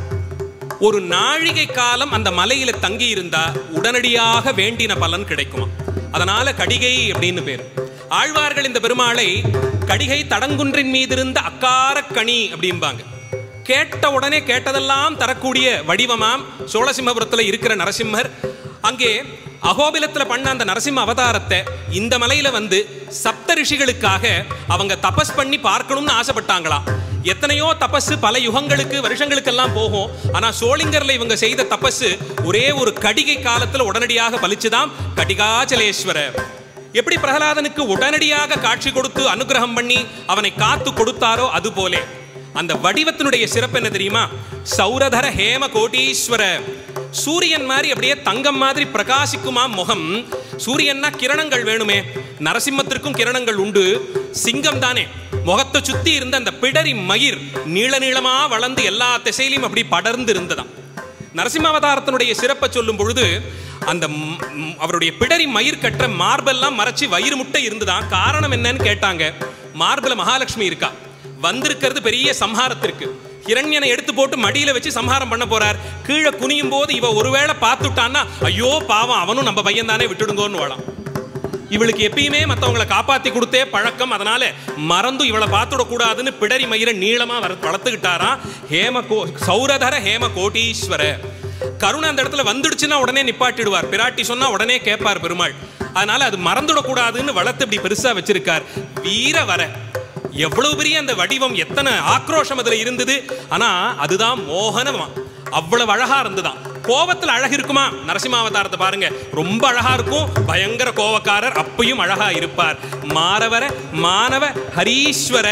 ஒரு நாழிகை காலம் அந்த மலையில தங்கி இருந்தா உடனடியாக வேண்டின பலன் கிடைக்குமா அதனால கடிகை அப்படின்னு பேர் ஆழ்வார்கள் இந்த பெருமாளை கடிகை தடங்குன்றின் மீது இருந்த அக்காரக்கணி அப்படிம்பாங்க கேட்ட உடனே கேட்டதெல்லாம் தரக்கூடிய வடிவமாம் சோழசிம்மபுரத்துல இருக்கிற நரசிம்மர் அங்கே அகோபிலத்துல பண்ண அந்த நரசிம்ம அவதாரத்தை இந்த மலையில வந்து சப்த ரிஷிகளுக்காக அவங்க தபஸ் பண்ணி பார்க்கணும்னு ஆசைப்பட்டாங்களாம் எத்தனையோ தபஸ் பல யுகங்களுக்கு வருஷங்களுக்கெல்லாம் போகும் ஆனா சோளிங்கர்ல இவங்க செய்த தபஸ் ஒரே ஒரு கடிகை காலத்துல உடனடியாக பலிச்சுதாம் கடிகாச்சலேஸ்வரர் எப்படி பிரகலாதனுக்கு உடனடியாக காட்சி கொடுத்து அனுகிரகம் பண்ணி அவனை காத்து கொடுத்தாரோ அது போலே அந்த வடிவத்தினுடைய சிறப்பு என்ன தெரியுமா சௌரதர ஹேம கோட்டீஸ்வர சூரியன் மாதிரி அப்படியே தங்கம் மாதிரி பிரகாசிக்குமா முகம் சூரியன்னா கிரணங்கள் வேணுமே நரசிம்மத்திற்கும் கிரணங்கள் உண்டு சிங்கம் தானே முகத்தை சுத்தி இருந்த அந்த பிடரி மயிர் நீள நீளமா வளர்ந்து எல்லா திசையிலையும் அப்படி படர்ந்து இருந்ததாம் நரசிம்ம அவதாரத்தினுடைய சிறப்பை சொல்லும் பொழுது அந்த ம்- ம், அவருடைய பிடரி மயிர் கட்டுற மார்பெல்லாம் மறைச்சு வயிறு முட்டை இருந்துதான் காரணம் என்னன்னு கேட்டாங்க மார்புல மகாலட்சுமி இருக்கா வந்திருக்கிறது பெரிய சம்ஹாரத்திற்கு ஹிரண்யனை எடுத்து போட்டு மடியில வச்சு சம்ஹாரம் பண்ண போறார் கீழே குனியும் போது இவ ஒருவேளை பார்த்துட்டான்னா ஐயோ பாவம் அவனும் நம்ம பையன் தானே விட்டுடுங்கோன்னு வாழாம் இவளுக்கு எப்பயுமே மற்றவங்களை காப்பாத்தி கொடுத்தே பழக்கம் அதனால மறந்து இவளை பார்த்துட கூடாதுன்னு பிடரி மயிரை நீளமா வர வளர்த்துக்கிட்டாராம் ஹேம கோ சௌரதர ஹேம கோட்டீஸ்வர கருணை அந்த இடத்துல வந்துடுச்சுன்னா உடனே நிப்பாட்டிடுவார் பிராட்டி சொன்னா உடனே கேட்பார் பெருமாள் அதனால அது மறந்துடக்கூடாதுன்னு வளர்த்து இப்படி பெருசா வச்சிருக்கார் வீர வர எவ்வளவு பெரிய அந்த வடிவம் எத்தனை ஆக்ரோஷம் அதுல இருந்தது ஆனா அதுதான் மோகனமா அவ்வளவு அழகா இருந்துதான் கோவத்துல அழகு இருக்குமா நரசிம்மாவதாரத்தை பாருங்க ரொம்ப அழகா இருக்கும் பயங்கர கோவக்காரர் அப்பயும் அழகா இருப்பார் மாறவர மானவ ஹரீஸ்வர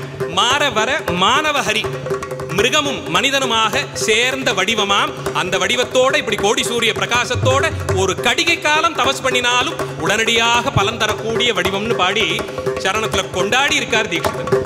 மாறவர மானவ ஹரி மிருகமும் மனிதனுமாக சேர்ந்த வடிவமாம் அந்த வடிவத்தோட இப்படி கோடி சூரிய பிரகாசத்தோட ஒரு கடிகை காலம் தபஸ் பண்ணினாலும் உடனடியாக பலன் தரக்கூடிய வடிவம்னு பாடி சரணத்துல கொண்டாடி இருக்கார் தீட்சிதர்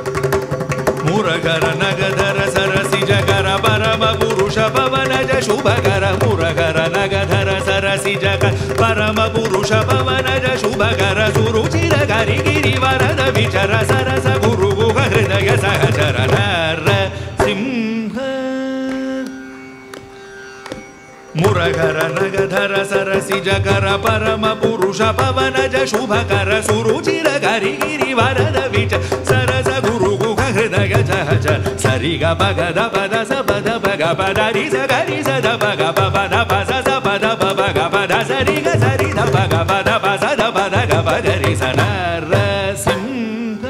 ಮುರಗರ ನಗಧರ ಸರಸಿ ಜಗರ ಪರಮ ಪುರುಷ ಪವನಜ ಶುಭಕರ ಮುರಗರ ನಗಧರ ಸರಸಿ ಜಗ ಪರಮ ಪುರುಷ ಪವನಜ ಶುಭಕರ ಸುರುಚಿರ ಗರಿ ಗಿರಿವರದ ವಿಚರ ಸರಸ ಗುರು ಗುಹ ಹೃದಯ ಸಹಚರ ನರ ಸಿಂಹ ಮುರಗರ ನಗಧರ ಸರಸಿ ಜಗರ ಪರಮ ಪುರುಷ ಪವನಜ ಶುಭಕರ ಸುರುಚಿರ ಗರಿ ಗಿರಿ ವರದ ವಿಚ ಸರಸ ಗುರು ಗುಹ ಹೃದಯ ಜಹಜ ಸರಿ ಗ ಪಗದ ಪದ ಸ ಪದ ಪಗ ಪದ ರಿ ಸ ಗರಿ ಸ ದ ಪಗ ಪ ಪದ ಪ ಸ ಸ ಪದ ಪ ಪಗ ಪದ ಸರಿ ಗ ಸರಿ ದ ಪಗ ಪದ ಪ ಸ ದ ಪದ ಗ ಪದ ರಿ ಸ ನರ ಸಿಂಹ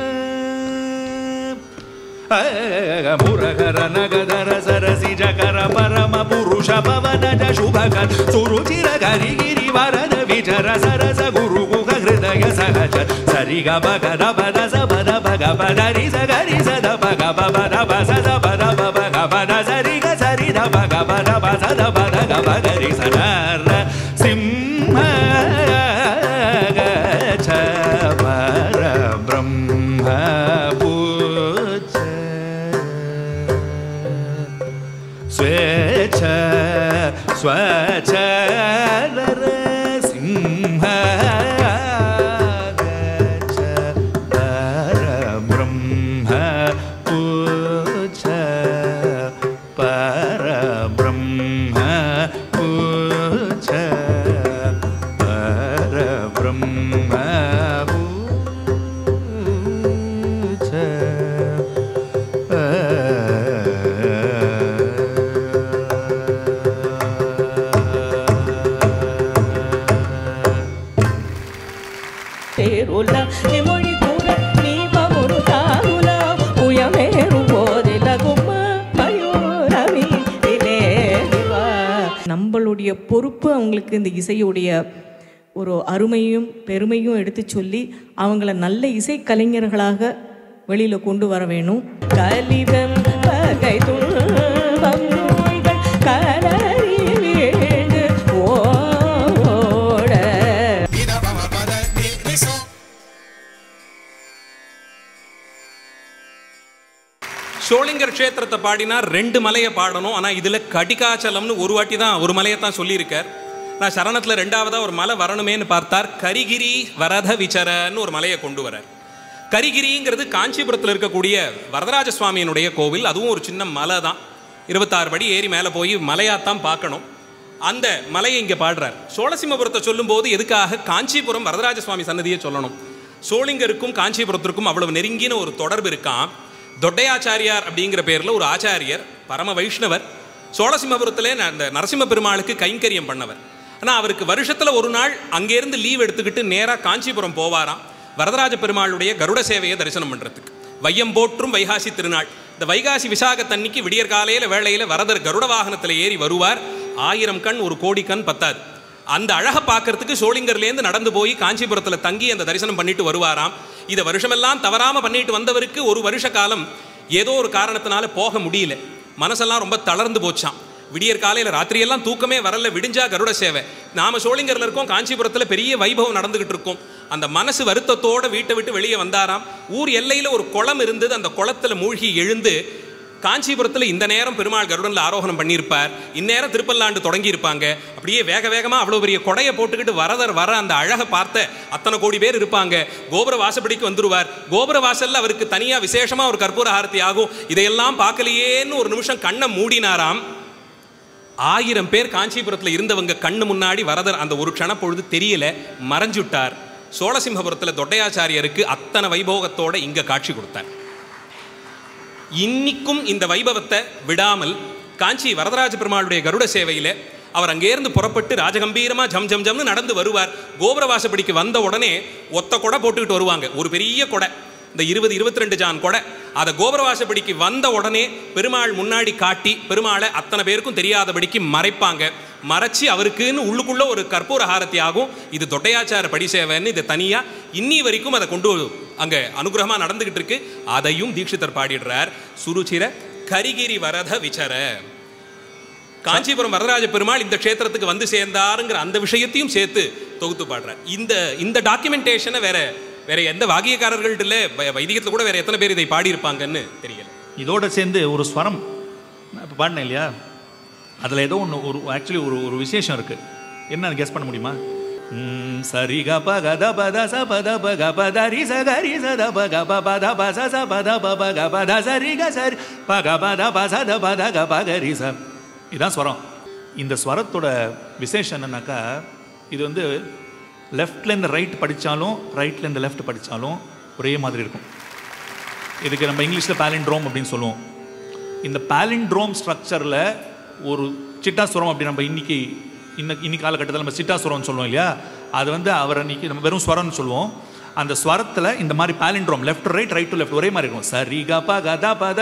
ಮುರಗರ ನಗದರ ಸರಸಿ ಜಕರ ಪರಮ ಪುರುಷ ಪವನಜ ಶುಭಕರ ಸುರುಚಿರ ಗರಿ ಗಿರಿ ವರದ ವಿಚರ ಸರಸ ಗುರು ಗುಹ ಹೃದಯ ಸಹಜ ಸರಿ ಗ ಪಗದ ಪದ ಸ ಪದ ಪಗ ಪದ ರಿ ಸ ಗರಿ ಸ ದ ಪಗ ಪ ಪದ ಪ ಸ ದ ಪದ ಪ ಪಗ ಪದ ಸರಿ ಗ ಸರಿ ದ ಪಗ ಪದ ಪ ಸ ದ ಪದ ಗ ಪದ ರಿ ಸ ನರ ಸಿಂಹ ಗಚ ಪರ ಬ್ರಹ್ಮ ಪೂಜ ಸ್ವೇಚ್ಛ ಸ್ವಚ್ಛ ಸಿಂಹ ಗಚ್ಚ ಪರಬ್ರಹ್ಮ ಪೂಜ ಪರಬ್ರಹ್ಮ ಪೂಜ ಪರಬ್ರಹ್ಮ తేరుల నిమొడి కూర నీ పమురు తాగుల ఉయమేరు పోదిల గుమ్మ மயூரவி திலேவா. நம்மளுடைய பொறுப்பு அவங்களுக்கு இந்த இசையுடைய ஒரு அருமையும் பெருமையும் எடுத்து சொல்லி அவங்கள நல்ல இசை கலைஞர்களாக வெளியில் கொண்டு வர வேணும் கலிதம் பகை துன்பம் நோய்கள் கலறி வீழ்ந்து ஓட குருக்ஷேத்திரத்தை பாடினா ரெண்டு மலையை பாடணும் ஆனால் இதில் கடிகாச்சலம்னு ஒரு வாட்டி தான் ஒரு மலையை தான் சொல்லியிருக்கார் நான் சரணத்தில் ரெண்டாவதாக ஒரு மலை வரணுமேன்னு பார்த்தார் கரிகிரி வரத விச்சரன்னு ஒரு மலையை கொண்டு வரார் கரிகிரிங்கிறது காஞ்சிபுரத்தில் இருக்கக்கூடிய வரதராஜ சுவாமியினுடைய கோவில் அதுவும் ஒரு சின்ன மலை தான் இருபத்தாறு படி ஏறி மேலே போய் மலையாத்தான் பார்க்கணும் அந்த மலையை இங்கே பாடுறார் சோழசிம்மபுரத்தை சொல்லும்போது எதுக்காக காஞ்சிபுரம் வரதராஜ சுவாமி சன்னதியை சொல்லணும் சோளிங்கருக்கும் காஞ்சிபுரத்திற்கும் அவ்வளவு நெருங்கின ஒரு தொடர்பு இருக்கான் தொட்டையாச்சாரியார் அப்படிங்கிற பேரில் ஒரு ஆச்சாரியர் பரம வைஷ்ணவர் சோழசிம்மபுரத்திலே ந- இந்த நரசிம்ம பெருமாளுக்கு கைங்கரியம் பண்ணவர் ஆனால் அவருக்கு வருஷத்தில் ஒரு நாள் அங்கேருந்து லீவ் எடுத்துக்கிட்டு நேராக காஞ்சிபுரம் போவாராம் வரதராஜ பெருமாளுடைய கருட சேவையை தரிசனம் பண்ணுறதுக்கு வையம் போற்றும் வைகாசி திருநாள் இந்த வைகாசி விசாகத்தன்னைக்கு விடியற் காலையில வேளையில வரதர் கருட வாகனத்தில் ஏறி வருவார் ஆயிரம் கண் ஒரு கோடி கண் பத்தாது அந்த அழகை பார்க்கறதுக்கு சோளிங்கர்லேருந்து நடந்து போய் காஞ்சிபுரத்தில் தங்கி அந்த தரிசனம் பண்ணிட்டு வருவாராம் இதை வருஷமெல்லாம் தவறாம பண்ணிட்டு வந்தவருக்கு ஒரு வருஷ காலம் ஏதோ ஒரு காரணத்தினால போக முடியல மனசெல்லாம் ரொம்ப தளர்ந்து போச்சாம் விடியற் காலையில் ராத்திரியெல்லாம் தூக்கமே வரல விடிஞ்சா கருட சேவை நாம சோளிங்கர்ல இருக்கோம் காஞ்சிபுரத்தில் பெரிய வைபவம் நடந்துகிட்டு இருக்கும் அந்த மனசு வருத்தத்தோட வீட்டை விட்டு வெளியே வந்தாராம் ஊர் எல்லையில் ஒரு குளம் இருந்தது அந்த குளத்துல மூழ்கி எழுந்து காஞ்சிபுரத்தில் இந்த நேரம் பெருமாள் கருடனில் ஆரோகணம் பண்ணியிருப்பார் இந்நேரம் திருப்பல்லாண்டு தொடங்கி இருப்பாங்க அப்படியே வேக வேகமாக அவ்வளோ பெரிய கொடையை போட்டுக்கிட்டு வரதர் வர அந்த அழகை பார்த்த அத்தனை கோடி பேர் இருப்பாங்க கோபுர வாசப்படிக்கு வந்துருவார் கோபுர வாசல்ல அவருக்கு தனியாக விசேஷமாக ஒரு கற்பூர ஆரத்தி ஆகும் இதையெல்லாம் பார்க்கலையேன்னு ஒரு நிமிஷம் கண்ணை மூடினாராம் ஆயிரம் பேர் காஞ்சிபுரத்தில் இருந்தவங்க கண்ணு முன்னாடி வரதர் அந்த ஒரு க்ஷணப்பொழுது தெரியல மறைஞ்சுட்டார் சோழசிம்மபுரத்தில் தொட்டையாச்சாரியருக்கு அத்தனை வைபோகத்தோட இங்க காட்சி கொடுத்தார் இன்னிக்கும் இந்த வைபவத்தை விடாமல் காஞ்சி வரதராஜ பெருமாளுடைய கருட சேவையில அவர் அங்கேருந்து புறப்பட்டு ராஜகம்பீரமா ஜம் ஜம் ஜம்னு நடந்து வருவார் கோபுர வாசப்படிக்கு வந்த உடனே ஒத்த கொடை போட்டுக்கிட்டு வருவாங்க ஒரு பெரிய கொடை இந்த இருபது இருபத்தி ரெண்டு ஜான் கொடை அதை கோபுர வாசப்படிக்கு வந்த உடனே பெருமாள் முன்னாடி காட்டி பெருமாளை அத்தனை பேருக்கும் தெரியாதபடிக்கு மறைப்பாங்க மறைச்சி அவருக்குன்னு உள்ளுக்குள்ள ஒரு கற்பூர ஹாரத்தி ஆகும் இது தொட்டையாச்சார படி சேவைன்னு இது தனியா இன்னி வரைக்கும் அதை கொண்டு அங்க அனுகிரகமா நடந்துகிட்டு இருக்கு அதையும் தீட்சிதர் பாடிடுறார் சுருச்சிர கரிகிரி வரத விசர காஞ்சிபுரம் வரதராஜ பெருமாள் இந்த க்ஷேத்திரத்துக்கு வந்து சேர்ந்தாருங்கிற அந்த விஷயத்தையும் சேர்த்து தொகுத்து பாடுறார் இந்த இந்த டாக்குமெண்டேஷனை வேற வேற எந்த வாகியக்காரர்கள்ட்ட இல்லை வைதிகத்தில் கூட வேற எத்தனை பேர் இதை பாடியிருப்பாங்கன்னு தெரியல இதோட சேர்ந்து ஒரு ஸ்வரம் நான் இப்போ பாடினேன் இல்லையா அதில் ஏதோ ஒன்று ஒரு ஆக்சுவலி ஒரு ஒரு விசேஷம் இருக்குது என்ன கெஸ் பண்ண முடியுமா ம், சரி க ப க த ப த ச ப த ப க ப த ரி ச க ரி ச த ப க ப ப த ப ச ச ப த ப ப க ப த ச ரி க ச ரி ப க ப த ப ச த ப த க ப க ரி ச இதான் ஸ்வரம் இந்த ஸ்வரத்தோட விசேஷம் என்னன்னாக்கா இது வந்து லெஃப்ட்லேருந்து ரைட் படித்தாலும் ரைட்லேருந்து லெஃப்ட் படித்தாலும் ஒரே மாதிரி இருக்கும் இதுக்கு நம்ம இங்கிலீஷில் பேலிண்ட்ரோம் அப்படின்னு சொல்லுவோம் இந்த பேலிண்ட்ரோம் ஸ்ட்ரக்சரில் ஒரு சிட்டாசுரம் அப்படி நம்ம இன்னைக்கு இன்ன இன்னைக்கு காலகட்டத்தில் நம்ம சிட்டாசுரம்னு சொல்லுவோம் இல்லையா அது வந்து அவர் அன்னைக்கு நம்ம வெறும் ஸ்வரம்னு சொல்லுவோம் அந்த ஸ்வரத்தில் இந்த மாதிரி palindrome left right right to left ஒரே மாதிரி இருக்கும் சரி கபா கதா பத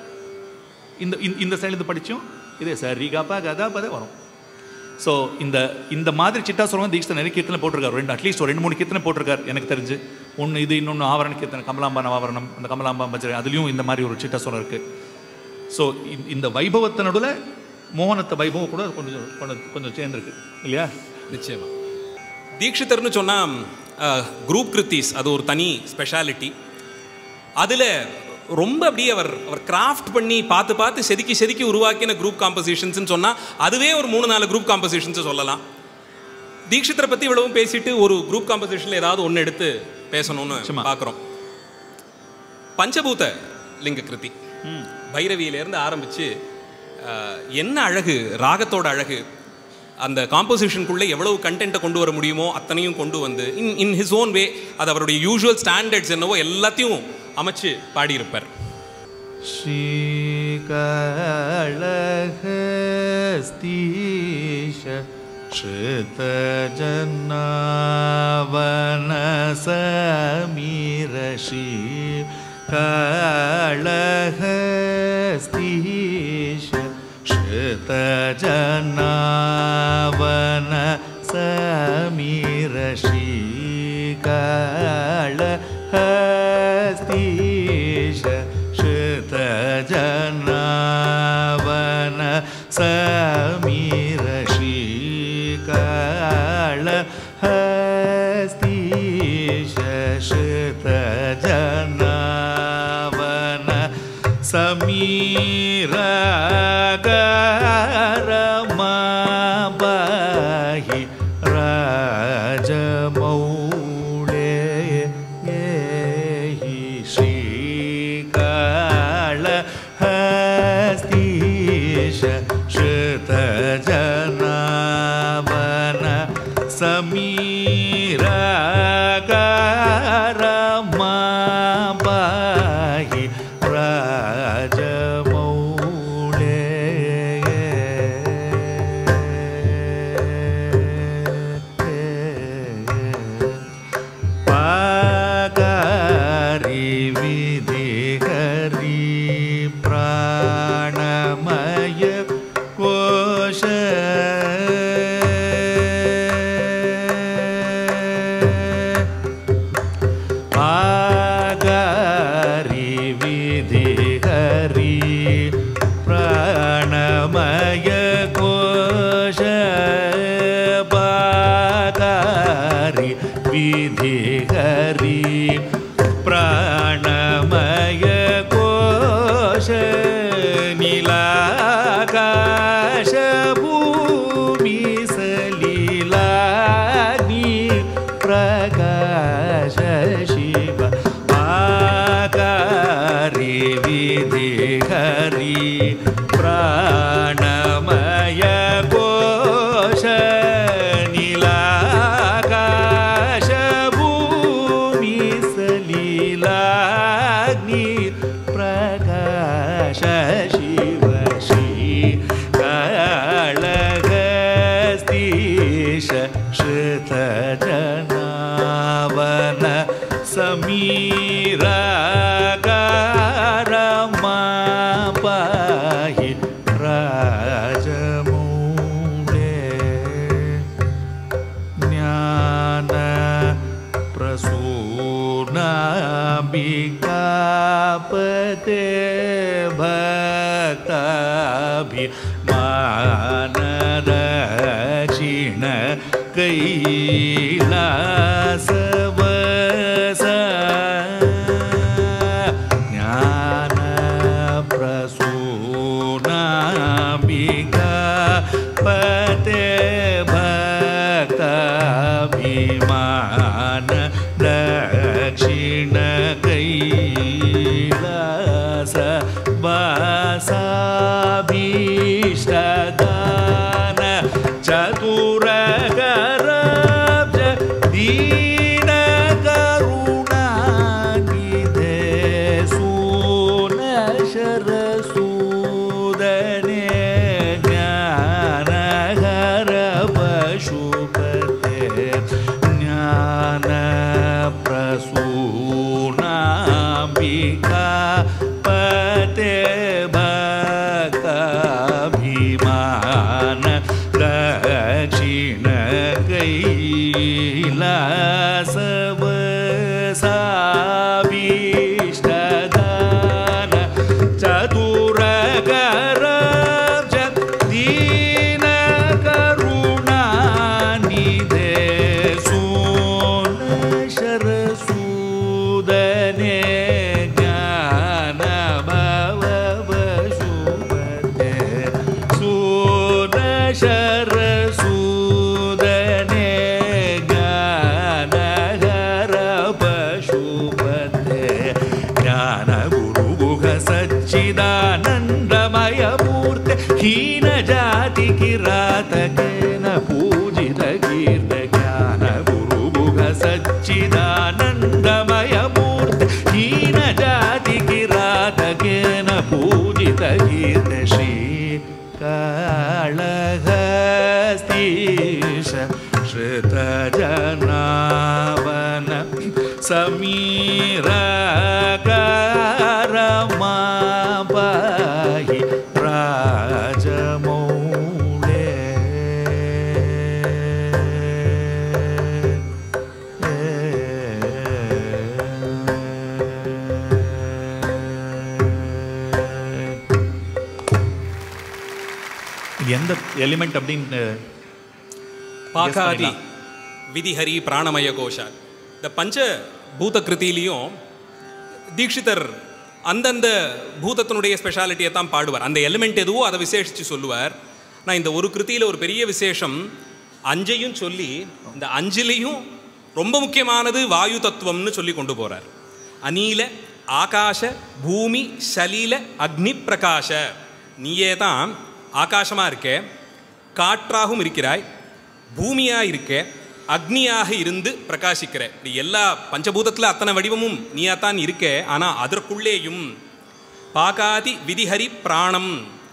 இந்த இந்த- இந்த சைடு படிச்சும் இதே சரி கபா கதா பத வரும் ஸோ இந்த இந்த மாதிரி சிட்டாசுரம் தீட்சை நிறைய கீர்த்தனை போட்டிருக்காரு ரெண்டு அட்லீஸ்ட் ஒரு ரெண்டு மூணு கீர்த்தனை போட்டிருக்காரு எனக்கு தெரிஞ்சு ஒன்று இது இன்னொன்று ஆவரண கீர்த்தனை கமலாம்பா நவாவரணம் அந்த கமலாம்பா பஜ்ரை அதுலேயும் இந்த மாதிரி ஒரு சிட்டாசுரம் இருக்குது ஸோ இந்த வைபவத்தை நடுவில் மோகனத்தை வைபவம் கூட கொஞ்சம் கொஞ்சம் கொஞ்சம் சேர்ந்துருக்கு இல்லையா நிச்சயமா தீட்சிதர்னு சொன்னா குரூப் கிருத்திஸ் அது ஒரு தனி ஸ்பெஷாலிட்டி அதில் ரொம்ப அப்படியே அவர் அவர் கிராஃப்ட் பண்ணி பார்த்து பார்த்து செதுக்கி செதுக்கி உருவாக்கின குரூப் காம்போசிஷன்ஸ்னு சொன்னால் அதுவே ஒரு மூணு நாலு குரூப் காம்போசிஷன்ஸை சொல்லலாம் தீட்சிதரை பற்றி இவ்வளவும் பேசிட்டு ஒரு குரூப் காம்போசிஷனில் ஏதாவது ஒன்று எடுத்து பேசணும்னு நிச்சயமா. பார்க்குறோம் பஞ்சபூத லிங்க கிருதி பைரவியிலேருந்து ஆரம்பித்து என்ன அழகு ராகத்தோட அழகு அந்த காம்போசிஷனுக்குள்ளே எவ்வளவு கண்டென்ட்டை கொண்டு வர முடியுமோ அத்தனையும் கொண்டு வந்து இன் இன் ஹிஸ் ஓன் வே அது அவருடைய யூஷுவல் ஸ்டாண்டர்ட்ஸ் என்னவோ எல்லாத்தையும் அமைச்சு பாடியிருப்பார் ஸ்ரீகாளஹஸ்தீஷ ஸ்ருதஜன்னாவனசமீரஷி காளஹஸ்தீஷ ஸ்ருதஜன்னாவன சமீரஷி காளஹஸ்தீஷ श्रुतजनावन समीरशी काळ हस्तीश श्रुतजनावन समी समीरगरमाबाहि राजमौळे हि श्रीकाळहस्तीश श्रुतजनावन समीरगरमाबाहि राजमौळे पागारि विधिहरि प्राणमय कोश पागारि विधिहरि प्राणमय कोश पागारि विधिहरि प्राणमय कोश नीलाकाश भूमि सलीलाग्नि प्रकाश शिव आकारि विधिहरि प्राणमय कोश नीलाकाश भूमि सलीलाग्नि प्रकाश शिव श्री काळगस्तीश श्रुतजनावन समीराकारमा पाहि राजमौळे ज्ञान प्रसूनाम्बिकापते भक्ताभिमानदक्षिण कैलासवस ज्ञान प्रसूनाम्बिका पते भक्ताभिमान दक्षिण कैलास वासाभीष्टदान चतुरगरब्ज दीनकरुणानिधे सूनशरसूदने ज्ञानहर पशुपते ज्ञान प्रसूनाम्बिका पते भक्ताभिमान दक्षिण कैलासवसाभीष्टदान चतुरगरब्ज दीनकरुणानिधे सोनशरसूदने ज्ञानभवशुभते सोनशरसूदने ज्ञानहरपशुपते ज्ञानगुरुगुह सच्चिदानन्दमयमूर्ते हीनजातिकिरातकेन पूजितकीर्त ज्ञानगुरुगुह सच्चिदानन्दमयमूर्ते हीनजातिकिरातकेन पूजितकीर्त श्रीकाळहस्तीश श्रुतजनावन समीरकारमा पाहि राजमौळे இது எந்த எலிமெண்ட் அப்படின்னு பாகாதி பண்ணலாம். விதிஹரி பிராணமய கோஷா இந்த பஞ்ச பூத கிருதியிலையும் தீட்சிதர் அந்தந்த பூதத்தினுடைய ஸ்பெஷாலிட்டியை தான் பாடுவார் அந்த எலிமெண்ட் எதுவோ அதை விசேஷித்து சொல்லுவார் நான் இந்த ஒரு கிருதியில் ஒரு பெரிய விசேஷம் அஞ்சையும் சொல்லி இந்த அஞ்சிலையும் ரொம்ப முக்கியமானது வாயு தத்துவம்னு சொல்லி கொண்டு போகிறார் அநீல ஆகாஷ பூமி சலீல அக்னி பிரகாஷ நீயே தான் ஆகாசமாக இருக்க காற்றாகவும் இருக்கிறாய் பூமியாக இருக்க அக்னியாக இருந்து பிரகாசிக்கிற இப்படி எல்லா பஞ்சபூதத்தில் அத்தனை வடிவமும் நீயா தான் இருக்க ஆனால் அதற்குள்ளேயும் பாகாதி விதிஹரி பிராணம்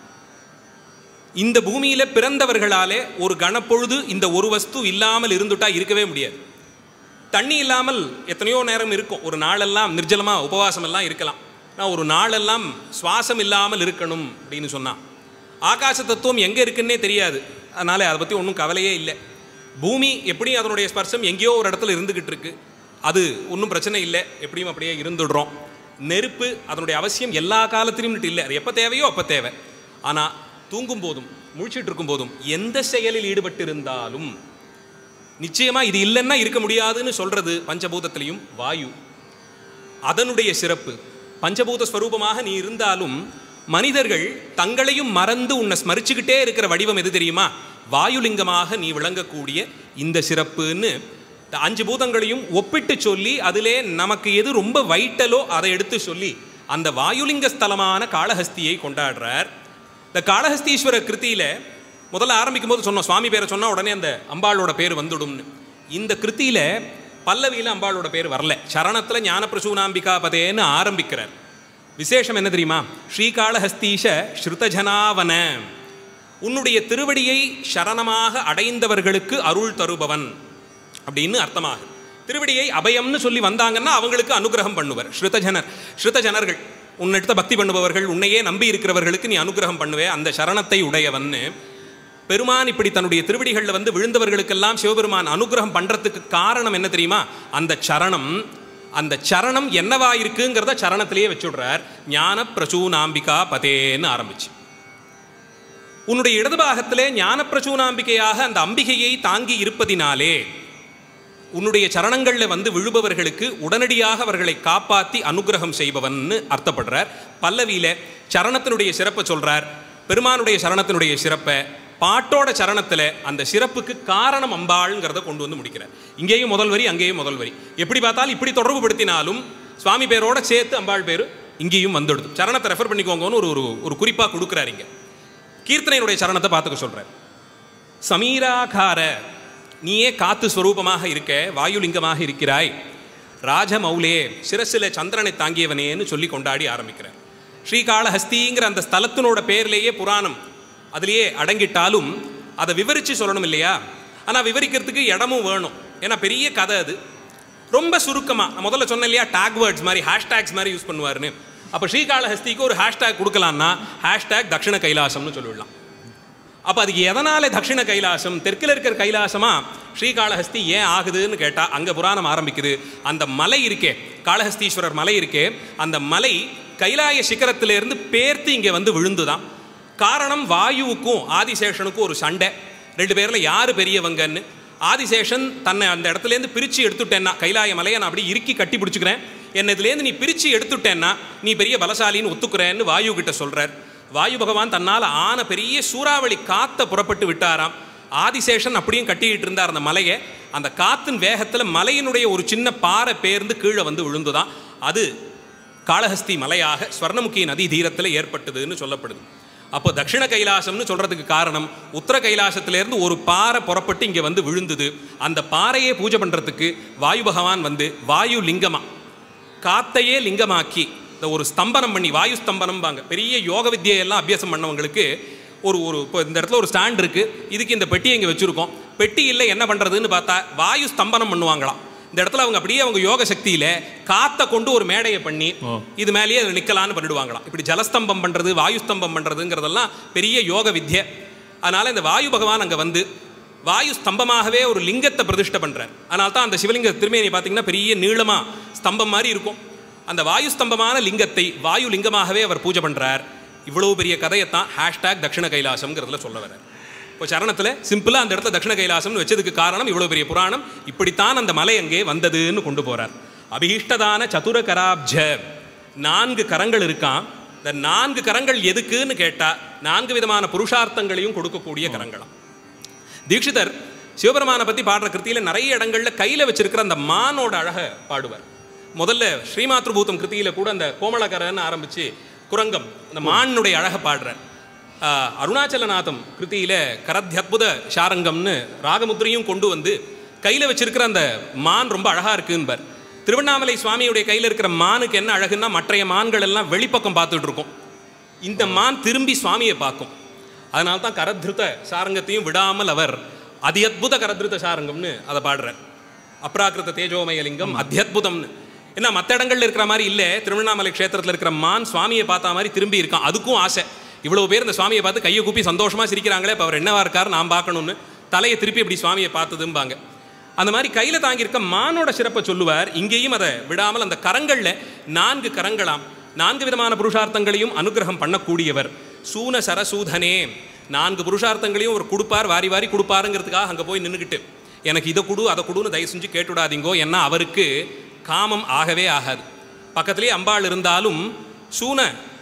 இந்த பூமியில பிறந்தவர்களாலே ஒரு கணப்பொழுது இந்த ஒரு வஸ்து இல்லாமல் இருந்துட்டா இருக்கவே முடியாது தண்ணி இல்லாமல் எத்தனையோ நேரம் இருக்கும் ஒரு நாளெல்லாம் நிர்ஜலமா உபவாசம் எல்லாம் இருக்கலாம் நான் ஒரு நாளெல்லாம் சுவாசம் இல்லாமல் இருக்கணும் அப்படின்னு சொன்னான் ஆகாச தத்துவம் எங்கே இருக்குன்னே தெரியாது அதனால அதை பற்றி ஒன்றும் கவலையே இல்லை பூமி எப்படி அதனுடைய ஸ்பர்சம் எங்கேயோ ஒரு இடத்துல இருந்துகிட்டு இருக்கு அது ஒன்றும் பிரச்சனை இல்லை எப்படியும் அப்படியே இருந்துடுறோம் நெருப்பு அதனுடைய அவசியம் எல்லா காலத்திலும் இல்லை அது எப்போ தேவையோ அப்போ தேவை ஆனால் தூங்கும் போதும் முழிச்சிட்டு இருக்கும் போதும் எந்த செயலில் ஈடுபட்டிருந்தாலும் நிச்சயமா இது இல்லைன்னா இருக்க முடியாதுன்னு சொல்றது பஞ்சபூதத்திலையும் வாயு அதனுடைய சிறப்பு பஞ்சபூத ஸ்வரூபமாக நீ இருந்தாலும் மனிதர்கள் தங்களையும் மறந்து உன்னை ஸ்மரிச்சுக்கிட்டே இருக்கிற வடிவம் எது தெரியுமா வாயுலிங்கமாக நீ விளங்கக்கூடிய இந்த சிறப்புன்னு இந்த அஞ்சு பூதங்களையும் ஒப்பிட்டு சொல்லி அதிலே நமக்கு எது ரொம்ப வைட்டலோ அதை எடுத்து சொல்லி அந்த வாயுலிங்க ஸ்தலமான காளஹஸ்தியை கொண்டாடுறார் இந்த காளஹஸ்தீஸ்வர கிருத்தியில முதல்ல ஆரம்பிக்கும் போது சொன்னோம் சுவாமி பேரை சொன்னா உடனே அந்த அம்பாளோட பேர் வந்துடும்னு இந்த கிருத்தியில பல்லவியில அம்பாளோட பேர் வரல சரணத்துல ஞான பிரசூனாம்பிகா பதேன்னு ஆரம்பிக்கிறார் விசேஷம் என்ன தெரியுமா ஸ்ரீகாளஹஸ்தீஷ ஸ்ருதஜனாவன உன்னுடைய திருவடியை சரணமாக அடைந்தவர்களுக்கு அருள் தருபவன் அப்படின்னு அர்த்தமாகும் திருவடியை அபயம்னு சொல்லி வந்தாங்கன்னா அவங்களுக்கு அனுகிரகம் பண்ணுவர் ஸ்ருதஜனர் ஸ்ருதஜனர்கள் உன்னிடத்த பக்தி பண்ணுபவர்கள் உன்னையே நம்பி இருக்கிறவர்களுக்கு நீ அனுகிரகம் பண்ணுவே அந்த சரணத்தை உடையவன்னு பெருமான் இப்படி தன்னுடைய திருவடிகளில் வந்து விழுந்தவர்களுக்கெல்லாம் சிவபெருமான் அனுகிரகம் பண்றதுக்கு காரணம் என்ன தெரியுமா அந்த சரணம் அந்த சரணம் என்னவா இருக்குங்கிறத சரணத்திலேயே வச்சுடுறார் ஞான பிரசூனாம்பிகா பதேன்னு ஆரம்பிச்சு உன்னுடைய இடது பாகத்திலே ஞான பிரசூனாம்பிகையாக அந்த அம்பிகையை தாங்கி இருப்பதினாலே உன்னுடைய சரணங்களில் வந்து விழுபவர்களுக்கு உடனடியாக அவர்களை காப்பாற்றி அனுகிரகம் செய்பவன்னு அர்த்தப்படுறார் பல்லவியில சரணத்தினுடைய சிறப்பை சொல்றார் பெருமானுடைய சரணத்தினுடைய சிறப்பை பாட்டோட சரணத்தில் அந்த சிறப்புக்கு காரணம் அம்பாள்ங்கிறத கொண்டு வந்து முடிக்கிறார் இங்கேயும் முதல் வரி அங்கேயும் முதல் வரி எப்படி பார்த்தாலும் இப்படி தொடர்புபடுத்தினாலும் சுவாமி பேரோட சேர்த்து அம்பாள் பேர் இங்கேயும் வந்துடுது சரணத்தை ரெஃபர் பண்ணிக்கோங்கன்னு ஒரு ஒரு ஒரு குறிப்பாக கொடுக்குறாரு இங்க கீர்த்தனையுடைய சரணத்தை பார்த்துக்க சொல்றார் சமீராகார நீயே காத்து ஸ்வரூபமாக இருக்க வாயுலிங்கமாக இருக்கிறாய் ராஜமௌலே சிரசில சந்திரனை தாங்கியவனேன்னு சொல்லி கொண்டாடி ஆரம்பிக்கிறார் ஸ்ரீகாளஹஸ்திங்கிற அந்த ஸ்தலத்தினோட பேர்லேயே புராணம் அதுலேயே அடங்கிட்டாலும் அதை விவரித்து சொல்லணும் இல்லையா ஆனால் விவரிக்கிறதுக்கு இடமும் வேணும் ஏன்னா பெரிய கதை அது ரொம்ப சுருக்கமாக நான் முதல்ல சொன்னேன் இல்லையா டேக் வேர்ட்ஸ் மாதிரி ஹேஷ்டேக்ஸ் மாதிரி யூஸ் பண்ணுவாருன்னு அப்போ ஸ்ரீகாளஹஸ்திக்கு ஒரு ஹேஷ்டேக் கொடுக்கலாம்னா ஹேஷ்டேக் தக்ஷண கைலாசம்னு சொல்லிவிடலாம் அப்போ அதுக்கு எதனால தட்சிண கைலாசம் தெற்கில் இருக்கிற கைலாசமா ஸ்ரீகாளஹஸ்தி ஏன் ஆகுதுன்னு கேட்டால் அங்கே புராணம் ஆரம்பிக்குது அந்த மலை இருக்கே காளஹஸ்தீஸ்வரர் மலை இருக்கே அந்த மலை கைலாய சிகரத்திலிருந்து பேர்த்து இங்கே வந்து விழுந்துதான் காரணம் வாயுவுக்கும் ஆதிசேஷனுக்கும் ஒரு சண்டை ரெண்டு பேரில் யார் பெரியவங்கன்னு ஆதிசேஷன் தன்னை அந்த இடத்துலேருந்து பிரித்து எடுத்துட்டேன்னா கைலாய மலையை நான் அப்படி இறுக்கி கட்டி பிடிச்சிக்கிறேன் என்னை இதுலேருந்து நீ பிரித்து எடுத்துட்டேன்னா நீ பெரிய பலசாலின்னு ஒத்துக்கிறேன்னு வாயு கிட்ட சொல்கிறார் வாயு பகவான் தன்னால் ஆன பெரிய சூறாவளி காத்தை புறப்பட்டு விட்டாராம் ஆதிசேஷன் அப்படியும் கட்டிக்கிட்டு இருந்தார் அந்த மலையை அந்த காத்தின் வேகத்தில் மலையினுடைய ஒரு சின்ன பாறை பேர்ந்து கீழே வந்து விழுந்துதான் அது காளஹஸ்தி மலையாக ஸ்வர்ணமுகி நதி தீரத்தில் ஏற்பட்டதுன்னு சொல்லப்படுது அப்போ தட்சிண கைலாசம்னு சொல்றதுக்கு காரணம் உத்தர கைலாசத்திலேருந்து ஒரு பாறை புறப்பட்டு இங்கே வந்து விழுந்தது அந்த பாறையை பூஜை பண்ணுறதுக்கு வாயு பகவான் வந்து வாயு லிங்கமா காத்தையே லிங்கமாக்கி இந்த ஒரு ஸ்தம்பனம் பண்ணி வாயு ஸ்தம்பனம்பாங்க பெரிய யோக வித்தியெல்லாம் அபியாசம் பண்ணவங்களுக்கு ஒரு ஒரு இப்போ இந்த இடத்துல ஒரு ஸ்டாண்ட் இருக்கு இதுக்கு இந்த பெட்டியை இங்கே வச்சிருக்கோம் பெட்டி இல்லை என்ன பண்ணுறதுன்னு பார்த்தா வாயு ஸ்தம்பனம் பண்ணுவாங்களாம் இந்த இடத்துல அவங்க அப்படியே அவங்க யோக சக்தியில காத்தை கொண்டு ஒரு மேடையை பண்ணி இது மேலேயே அதில் நிற்கலான்னு பண்ணிடுவாங்களாம் இப்படி ஜலஸ்தம்பம் பண்ணுறது வாயு ஸ்தம்பம் பண்ணுறதுங்கிறதெல்லாம் பெரிய யோக வித்யை அதனால இந்த வாயு பகவான் அங்கே வந்து வாயு ஸ்தம்பமாகவே ஒரு லிங்கத்தை பிரதிஷ்டை பண்றார் அதனால தான் அந்த சிவலிங்க திருமேனி பார்த்தீங்கன்னா பெரிய நீளமா ஸ்தம்பம் மாதிரி இருக்கும் அந்த வாயு ஸ்தம்பமான லிங்கத்தை வாயு லிங்கமாகவே அவர் பூஜை பண்றார் இவ்வளவு பெரிய கதையைத்தான் ஹேஷ்டேக் தட்சிண கைலாசம்ங்கிறதுல சொல்ல வர்றார் இப்போ சரணத்தில் சிம்பிளாக அந்த இடத்துல தட்சிண கைலாசம்னு வச்சதுக்கு காரணம் இவ்வளோ பெரிய புராணம் இப்படித்தான் அந்த மலை அங்கே வந்ததுன்னு கொண்டு போறார் அபிஷ்டதான சதுர கராப்ஜ நான்கு கரங்கள் இருக்கான் இந்த நான்கு கரங்கள் எதுக்குன்னு கேட்டா நான்கு விதமான புருஷார்த்தங்களையும் கொடுக்கக்கூடிய கரங்களாம் தீட்சிதர் சிவபெருமானை பற்றி பாடுற கிருத்தியில் நிறைய இடங்கள்ல கையில் வச்சிருக்கிற அந்த மானோட அழகை பாடுவார் முதல்ல ஸ்ரீமாத்ருபூதம் கிருத்தியில் கூட அந்த கோமளகரன்னு ஆரம்பிச்சு குரங்கம் அந்த மானுடைய அழகை பாடுறார் ஆஹ், அருணாச்சலநாதம் கிருத்தியில் கரத்யத்புத சாரங்கம்னு ராகமுத்திரையும் கொண்டு வந்து கையில் வச்சிருக்கிற அந்த மான் ரொம்ப அழகாக இருக்குன்பார் திருவண்ணாமலை சுவாமியுடைய கையில் இருக்கிற மானுக்கு என்ன அழகுன்னா மற்றைய மான்கள் எல்லாம் வெளிப்பக்கம் பார்த்துட்டு இருக்கும் இந்த மான் திரும்பி சுவாமியை பார்க்கும் அதனால தான் கரத்ருத சாரங்கத்தையும் விடாமல் அவர் அதியத்புத கரத்ருத சாரங்கம்னு அதை பாடுறார் அப்ராக்கிருத தேஜோமய லிங்கம் அத்தியத்புதம்னு என்ன மற்ற இடங்கள்ல இருக்கிற மாதிரி இல்லை திருவண்ணாமலை க்ஷேத்திரத்தில் இருக்கிற மான் சுவாமியை பார்த்த மாதிரி திரும்பி இருக்கான் அதுக்கும் ஆசை இவ்வளவு பேர் இந்த சுவாமியை பார்த்து கையை கூப்பி சந்தோஷமா சிரிக்கிறாங்களே இப்போ அவர் என்னவா இருக்கார் நான் பார்க்கணும்னு தலையை திருப்பி இப்படி சுவாமியை பார்த்ததும்பாங்க அந்த மாதிரி கையில் தாங்கியிருக்க மானோட சிறப்பை சொல்லுவார் இங்கேயும் அதை விடாமல் அந்த கரங்களில் நான்கு கரங்களாம் நான்கு விதமான புருஷார்த்தங்களையும் அனுகிரகம் பண்ணக்கூடியவர் சூன சரசூதனே நான்கு புருஷார்த்தங்களையும் ஒரு கொடுப்பார் வாரி வாரி கொடுப்பாருங்கிறதுக்காக அங்கே போய் நின்றுக்கிட்டு எனக்கு இதை கொடு அதை கொடுன்னு தயவு செஞ்சு கேட்டுவிடாதீங்கோ ஏன்னா அவருக்கு காமம் ஆகவே ஆகாது பக்கத்திலேயே அம்பாள் இருந்தாலும் சூன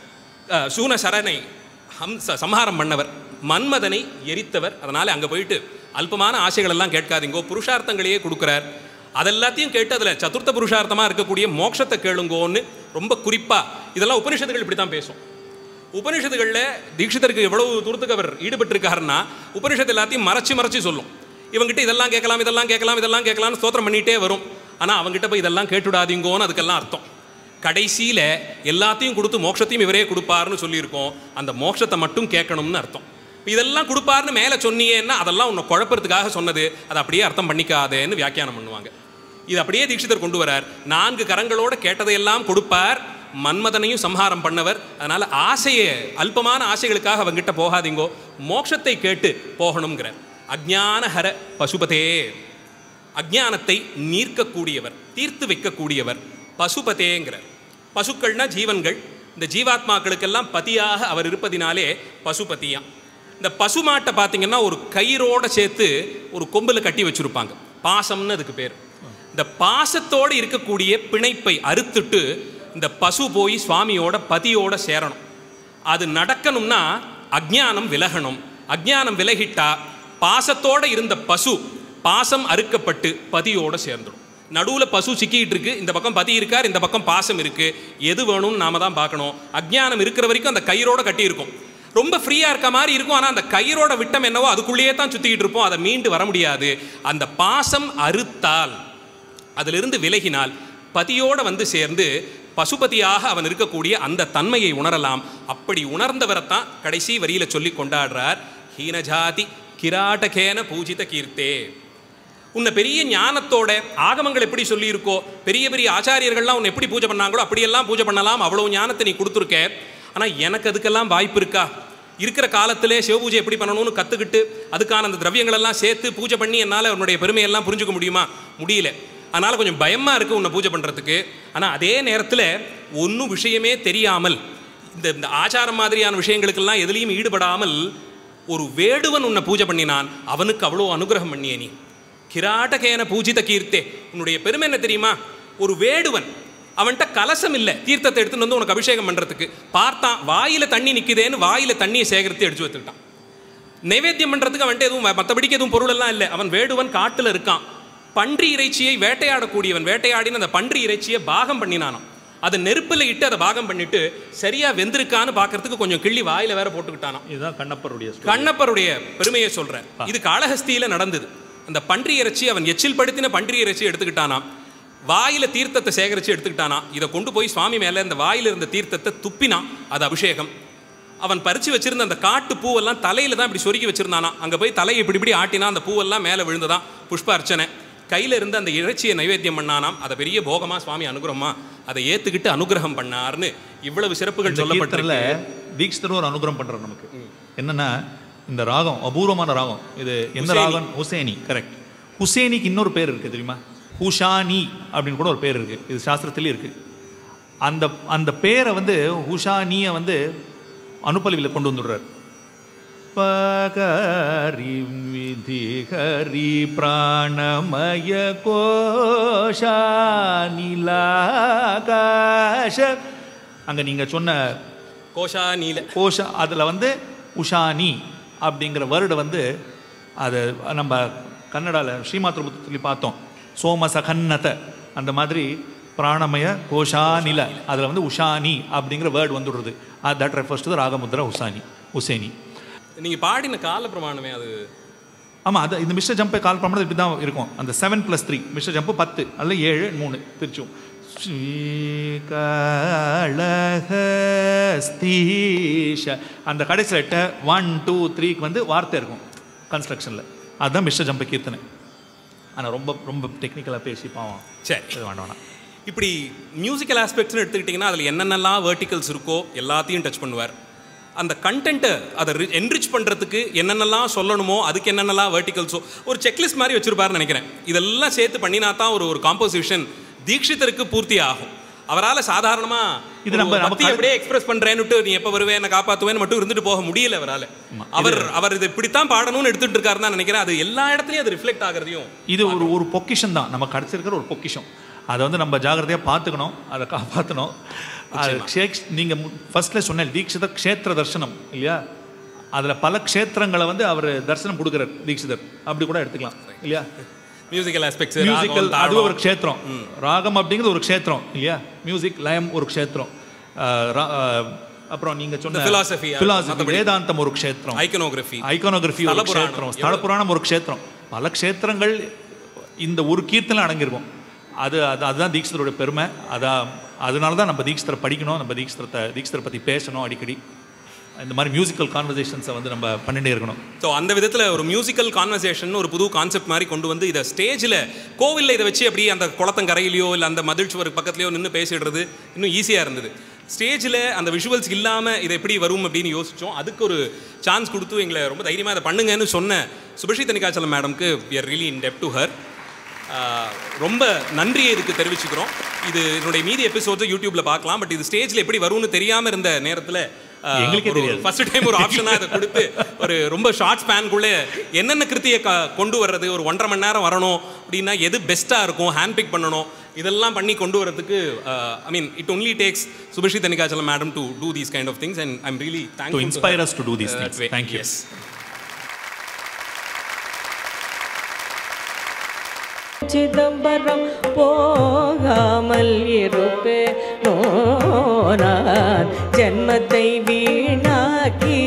அஹ், சூன சரணை ஹம்ச சம்ஹாரம் பண்ணவர் மன்மதனை எரித்தவர் அதனால் அங்கே போயிட்டு அல்பமான ஆசைகள் எல்லாம் கேட்காதீங்கோ புருஷார்த்தங்களையே கொடுக்குறார் அதெல்லாத்தையும் கேட்டு அதில் சதுர்த்த புருஷார்த்தமாக இருக்கக்கூடிய மோட்சத்தை கேளுங்கோன்னு ரொம்ப குறிப்பாக இதெல்லாம் உபனிஷத்துகள் இப்படி தான் பேசும் உபனிஷத்துகளில் தீட்சிதருக்கு எவ்வளவு தூரத்துக்கு அவர் ஈடுபட்டிருக்காருன்னா உபனிஷத்து எல்லாத்தையும் மறைச்சு மறைச்சு சொல்லும் இவங்கிட்ட இதெல்லாம் கேட்கலாம் இதெல்லாம் கேட்கலாம் இதெல்லாம் கேட்கலாம்னு ஸ்தோத்திரம் பண்ணிகிட்டே வரும் ஆனால் அவங்ககிட்ட போய் இதெல்லாம் கேட்டுடாதீங்கோன்னு அதுக்கெல்லாம் அர்த்தம் கடைசியில் எல்லாத்தையும் கொடுத்து மோட்சத்தையும் இவரே கொடுப்பாருன்னு சொல்லியிருக்கோம் அந்த மோட்சத்தை மட்டும் கேட்கணும்னு அர்த்தம் இப்ப இதெல்லாம் கொடுப்பாருன்னு மேலே சொன்னியேன்னா அதெல்லாம் உன்னை குழப்பறதுக்காக சொன்னது அதை அப்படியே அர்த்தம் பண்ணிக்காதேன்னு வியாக்கியானம் பண்ணுவாங்க இது அப்படியே தீட்சிதர் கொண்டு வரார் நான்கு கரங்களோட கேட்டதையெல்லாம் கொடுப்பார் மன்மதனையும் சம்ஹாரம் பண்ணவர் அதனால ஆசையை அல்பமான ஆசைகளுக்காக அவங்கிட்ட போகாதீங்கோ மோட்சத்தை கேட்டு போகணுங்கிறார் அஜ்ஞானஹர பசுபதே அஜ்ஞானத்தை நீர்க்கக்கூடியவர் தீர்த்து வைக்கக்கூடியவர் பசுபதேங்கிறார் பசுக்கள்னா ஜீவன்கள் இந்த ஜீவாத்மாக்களுக்கெல்லாம் பதியாக அவர் இருப்பதினாலே பசுபதியாம் இந்த பசுமாட்டை பார்த்தீங்கன்னா ஒரு கயிறோட சேர்த்து ஒரு கொம்பில் கட்டி வச்சிருப்பாங்க பாசம்னு அதுக்கு பேர் இந்த பாசத்தோடு இருக்கக்கூடிய பிணைப்பை அறுத்துட்டு இந்த பசு போய் சுவாமியோட பதியோட சேரணும் அது நடக்கணும்னா அஜ்ஞானம் விலகணும் அஜ்ஞானம் விலகிட்டா பாசத்தோட இருந்த பசு பாசம் அறுக்கப்பட்டு பதியோட சேர்ந்துடும் நடுவில் பசு சிக்கிட்டு இருக்கு இந்த பக்கம் பதி இருக்கார் இந்த பக்கம் பாசம் இருக்கு எது வேணும்னு நாம தான் பார்க்கணும் அஜ்ஞானம் இருக்கிற வரைக்கும் அந்த கயிறோட கட்டி இருக்கும் ரொம்ப ஃப்ரீயாக இருக்க மாதிரி இருக்கும் ஆனால் அந்த கயிறோட விட்டம் என்னவோ அதுக்குள்ளேயே தான் சுற்றிக்கிட்டு இருப்போம் அதை மீண்டு வர முடியாது அந்த பாசம் அறுத்தால் அதிலிருந்து விலகினால் பதியோட வந்து சேர்ந்து பசுபதியாக அவன் இருக்கக்கூடிய அந்த தன்மையை உணரலாம் அப்படி உணர்ந்தவரைத்தான் கடைசி வரியில சொல்லி கொண்டாடுறார் ஹீனஜாதி கிராட்டகேன பூஜித கீர்த்தே உன்னை பெரிய ஞானத்தோட ஆகமங்கள் எப்படி சொல்லியிருக்கோ பெரிய பெரிய ஆச்சாரியர்கள்லாம் உன்னை எப்படி பூஜை பண்ணாங்களோ அப்படியெல்லாம் பூஜை பண்ணலாம் அவ்வளவு ஞானத்தை நீ கொடுத்துருக்க ஆனால் எனக்கு அதுக்கெல்லாம் வாய்ப்பு இருக்கா இருக்கிற காலத்திலே சிவபூஜை எப்படி பண்ணணும்னு கற்றுக்கிட்டு அதுக்கான அந்த திரவியங்களெல்லாம் சேர்த்து பூஜை பண்ணி என்னால் உன்னுடைய பெருமையெல்லாம் புரிஞ்சுக்க முடியுமா முடியல அதனால் கொஞ்சம் பயமாக இருக்குது உன்னை பூஜை பண்ணுறதுக்கு ஆனால் அதே நேரத்தில் ஒன்றும் விஷயமே தெரியாமல் இந்த இந்த ஆச்சாரம் மாதிரியான விஷயங்களுக்கெல்லாம் எதுலேயும் ஈடுபடாமல் ஒரு வேடுவன் உன்னை பூஜை பண்ணினான் அவனுக்கு அவ்வளோ அனுகிரகம் பண்ணிய நீ கிராட்டகேன பூஜித கீர்த்தே உன்னுடைய பெருமை என்ன தெரியுமா ஒரு வேடுவன் அவன்கிட்ட கலசம் இல்லை தீர்த்தத்தை எடுத்துன்னு வந்து உனக்கு அபிஷேகம் பண்ணுறதுக்கு பார்த்தான் வாயில தண்ணி நிற்குதேன்னு வாயில தண்ணியை சேகரித்து எடுத்து வச்சுக்கிட்டான் நைவேத்தியம் பண்ணுறதுக்கு அவன்கிட்ட எதுவும் மற்றபடிக்கு எதுவும் பொருள் எல்லாம் இல்லை அவன் வேடுவன் காட்டில் இருக்கான் பன்றி இறைச்சியை வேட்டையாடக்கூடியவன் வேட்டையாடின அந்த பன்றி இறைச்சியை பாகம் பண்ணினானாம் அதை நெருப்பில் இட்டு அதை பாகம் பண்ணிட்டு சரியா வெந்திருக்கான்னு பார்க்கறதுக்கு கொஞ்சம் கிள்ளி வாயில வேற போட்டுக்கிட்டானாம் இதுதான் கண்ணப்பருடைய story. கண்ணப்பருடைய பெருமையை சொல்றேன் இது காளஹஸ்தியில நடந்தது அந்த பன்றி இறைச்சி அவன் எச்சில் படுத்தின பன்றி இறைச்சி எடுத்துக்கிட்டானாம் வாயில தீர்த்தத்தை சேகரித்து எடுத்துக்கிட்டானா இதை கொண்டு போய் சுவாமி மேலே இந்த வாயில இருந்த தீர்த்தத்தை துப்பினான் அது அபிஷேகம் அவன் பறிச்சு வச்சிருந்த அந்த காட்டு பூவெல்லாம் தலையில தான் இப்படி சொருகி வச்சிருந்தானா அங்க போய் தலையை இப்படி இப்படி ஆட்டினா அந்த பூவெல்லாம் மேலே விழுந்ததான் புஷ்ப அர்ச்சனை கையில இருந்த அந்த இறைச்சியை நைவேத்தியம் பண்ணானாம் அதை பெரிய போகமா சுவாமி அனுகிரகமா அதை ஏத்துக்கிட்டு அனுகிரகம் பண்ணார்னு இவ்வளவு சிறப்புகள் இந்த சொல்லப்பட்டிருக்கு கீர்த்தனையில தீக்ஷிதரும் ஒரு அனுகிரகம் பண்றார் நமக்கு என்னன்னா இந்த ராகம் அபூர்வமான ராகம் இது எந்த ஹுசேனி. ராகம் ஹுசேனி கரெக்ட் ஹுசேனிக்கு இன்னொரு பேர் இருக்கு தெரியுமா ஹுஷானி அப்படின்னு கூட ஒரு பேர் இருக்கு இது சாஸ்திரத்திலே இருக்கு அந்த அந்த பேரை வந்து ஹுஷானியை வந்து அனுப்பலிவில் கொண்டு வந்துடுறார் பகரி விதி ஹரி பிராணமய கோஷா நிலாகாஷ அங்கே நீங்கள் சொன்ன கோஷா நீல கோஷ அதில் வந்து உஷானி அப்படிங்கிற வேர்டு வந்து அது நம்ம கன்னடாவில் ஸ்ரீமாத்திரபுத்தத்தில் பார்த்தோம் சோமசகன்னத அந்த மாதிரி பிராணமய கோஷானில அதில் வந்து உஷானி அப்படிங்கிற வேர்டு வந்துடுறது தட் ரெஃபர்ஸ் டு ராகமுத்ரா உஷானி உசேனி நீங்க பாடின கால பிரமாணமே அது ஆமாம் அது இந்த மிஸ்டர் ஜம்பை கால் பண்ணுறது இப்படி தான் இருக்கும் அந்த seven plus three mister Jambu பத்து அதில் ஏழு மூணு பிரிச்சும் ஸ்ரீகாளஹஸ்தீஷ அந்த கடைசியில் எட்ட ஒன் டூ த்ரீக்கு வந்து வார்த்தை இருக்கும் கன்ஸ்ட்ரக்ஷனில் அதுதான் மிஸ்டர் ஜம்பை கீர்த்தனை ஆனால் ரொம்ப ரொம்ப டெக்னிக்கலாக பேசி பாவம் சரி இது வேண்டாம் வேணாம் இப்படி மியூசிக்கல் ஆஸ்பெக்ட்ஸ்னு எடுத்துக்கிட்டிங்கன்னா அதில் என்னென்னலாம் வேர்ட்டிகல்ஸ் இருக்கோ எல்லாத்தையும் டச் பண்ணுவார் அந்த கண்டென்ட்டை அதை என்ரிச் பண்ணுறதுக்கு என்னென்னலாம் சொல்லணுமோ அதுக்கு என்னென்னலாம் வேர்ட்டிகல்ஸோ ஒரு செக்லிஸ்ட் மாதிரி வச்சிருப்பாருன்னு நினைக்கிறேன் இதெல்லாம் சேர்த்து பண்ணினா தான் ஒரு ஒரு காம்போசிஷன் தீட்சிதருக்கு பூர்த்தி ஆகும் அவரால் சாதாரணமாக இது இது நம்ம- நம்ம நமக்கு அப்படியே எக்ஸ்பிரஸ் பண்றேன்னுட்டு நீ எப்போ வருவே என்ன காப்பாற்றுவேன்னு மட்டும் இருந்துட்டு போக முடியல அவரால் அவர் அவர் இது இப்படித்தான் பாடணும்னு எடுத்துட்டு இருக்காருன்னு தான் நினைக்கிறேன் அது எல்லா இடத்துலையும் அது ரிஃப்ளெக்ட் ஆகிறதையும் இது ஒரு ஒரு பொக்கிஷம் தான் நம்ம கிடச்சிருக்கிற ஒரு பொக்கிஷம் அதை வந்து நம்ம ஜாகிரதையாக பார்த்துக்கணும் அதை காப்பாற்றணும் அது ஷேக்ஸ் நீங்கள் ஃபர்ஸ்ட்ல சொன்ன தீட்சிதர் க்ஷேத்திர தர்சனம் இல்லையா அதில் பல க்ஷேத்திரங்களை வந்து அவர் தரிசனம் கொடுக்குறார் தீட்சிதர் அப்படி கூட எடுத்துக்கலாம் இல்லையா மியூசிக்கல் ஆஸ்பெக்ட்ஸ் மியூசிக்கல் அது ஒரு க்ஷேத்திரம் ராகம் அப்படிங்கிறது ஒரு க்ஷேத்திரம் இல்லையா மியூசிக் லயம் ஒரு க்ஷேத்திரம் அஹ் ரா- அஹ் அப்புறம் நீங்கள் சொன்ன The philosophy, philosophy, மத்தபடி. வேதாந்தம் ஒரு க்ஷேத்திரம் ஐக்கனோகிராஃபி ஐகானோகிராஃபி ஒரு ஸ்தல புராணம். க்ஷேத்திரம் ஸ்தல புராணம் ஒரு க்ஷேத்திரம் பல க்ஷேத்திரங்கள் இந்த ஒரு கீர்த்தனை அடங்கியிருக்கும் அது அது அதுதான் தீட்சிதரோட பெருமை அதான் அதனால தான் நம்ம தீட்சிதரை படிக்கணும் நம்ம தீட்சிதரத்தை தீட்சிதரை பற்றி பேசணும் அடிக்கடி இந்த மாதிரி மியூசிக்கல் கான்வர்சேஷன்ஸை வந்து நம்ம பண்ணிட்டே இருக்கணும் ஸோ அந்த விதத்தில் ஒரு மியூசிக்கல் கான்வர்சேஷன் ஒரு புது கான்செப்ட் மாதிரி கொண்டு வந்து இதை ஸ்டேஜில் கோவிலில் இதை வச்சு அப்படியே அந்த குளத்தங்கரையிலையோ இல்லை அந்த மதில் சுவர் பக்கத்துலையோ நின்று பேசிடுறது இன்னும் ஈஸியாக இருந்தது ஸ்டேஜில் அந்த விஷுவல்ஸ் இல்லாமல் இது எப்படி வரும் அப்படின்னு யோசித்தோம் அதுக்கு ஒரு சான்ஸ் கொடுத்து எங்களை ரொம்ப தைரியமாக அதை பண்ணுங்கன்னு சொன்ன சுபஸ்ரீ தனிகாச்சலம் மேடம்க்கு we are really in debt to her ஆஹ் ரொம்ப நன்றியை இதுக்கு தெரிவிச்சுக்கிறோம் இது என்னுடைய மீதி எபிசோட்ஸ் யூடியூப்ல பார்க்கலாம் பட் இது ஸ்டேஜ்ல எப்படி வரும்னு தெரியாம இருந்த நேரத்துல எங்களுக்கே தெரியாது. ஃபர்ஸ்ட் டைம் ஒரு ஆப்ஷனா அதை கொடுத்து ஒரு ரொம்ப ஷார்ட் ஸ்பேனுக்குள்ளே என்னென்ன கிருத்தியை க கொண்டு வர்றது ஒரு ஒன்றரை மணி நேரம் வரணும் அப்படின்னா எது பெஸ்ட்டாக இருக்கும் ஹேண்ட் பிக் பண்ணணும் இதெல்லாம் பண்ணி கொண்டு வரதுக்கு I mean it only takes Subhashree Thanikachalam madam to do these kind of things and I'm really thank To inspire us to do these things. Thank you. எஸ் சிதம்பரம் போகாமல் இருப்பேனோ நான் ஜென்மத்தை வீணாக்கி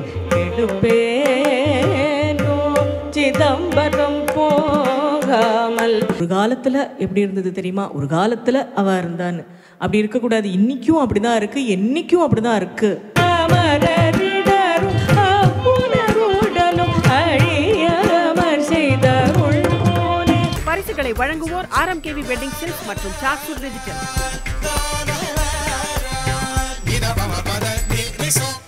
எடுப்பேனோ சிதம்பரம் போகாமல் ஒரு காலத்துல எப்படி இருந்தது தெரியுமா ஒரு காலத்துல அவ இருந்தான்னு அப்படி இருக்கக்கூடாது இன்னைக்கும் அப்படிதான் இருக்கு என்னைக்கும் அப்படிதான் இருக்கு அமரரிடரும் அப்புணருடலும் அழியாமற் செய்தருள் போலே பரிசுகளை வழங்குவோர் ஆரம் கேவி வெட்டிங் சில்க் மற்றும் சாக்சூர் digital Ni da ba ba ba da ni ni so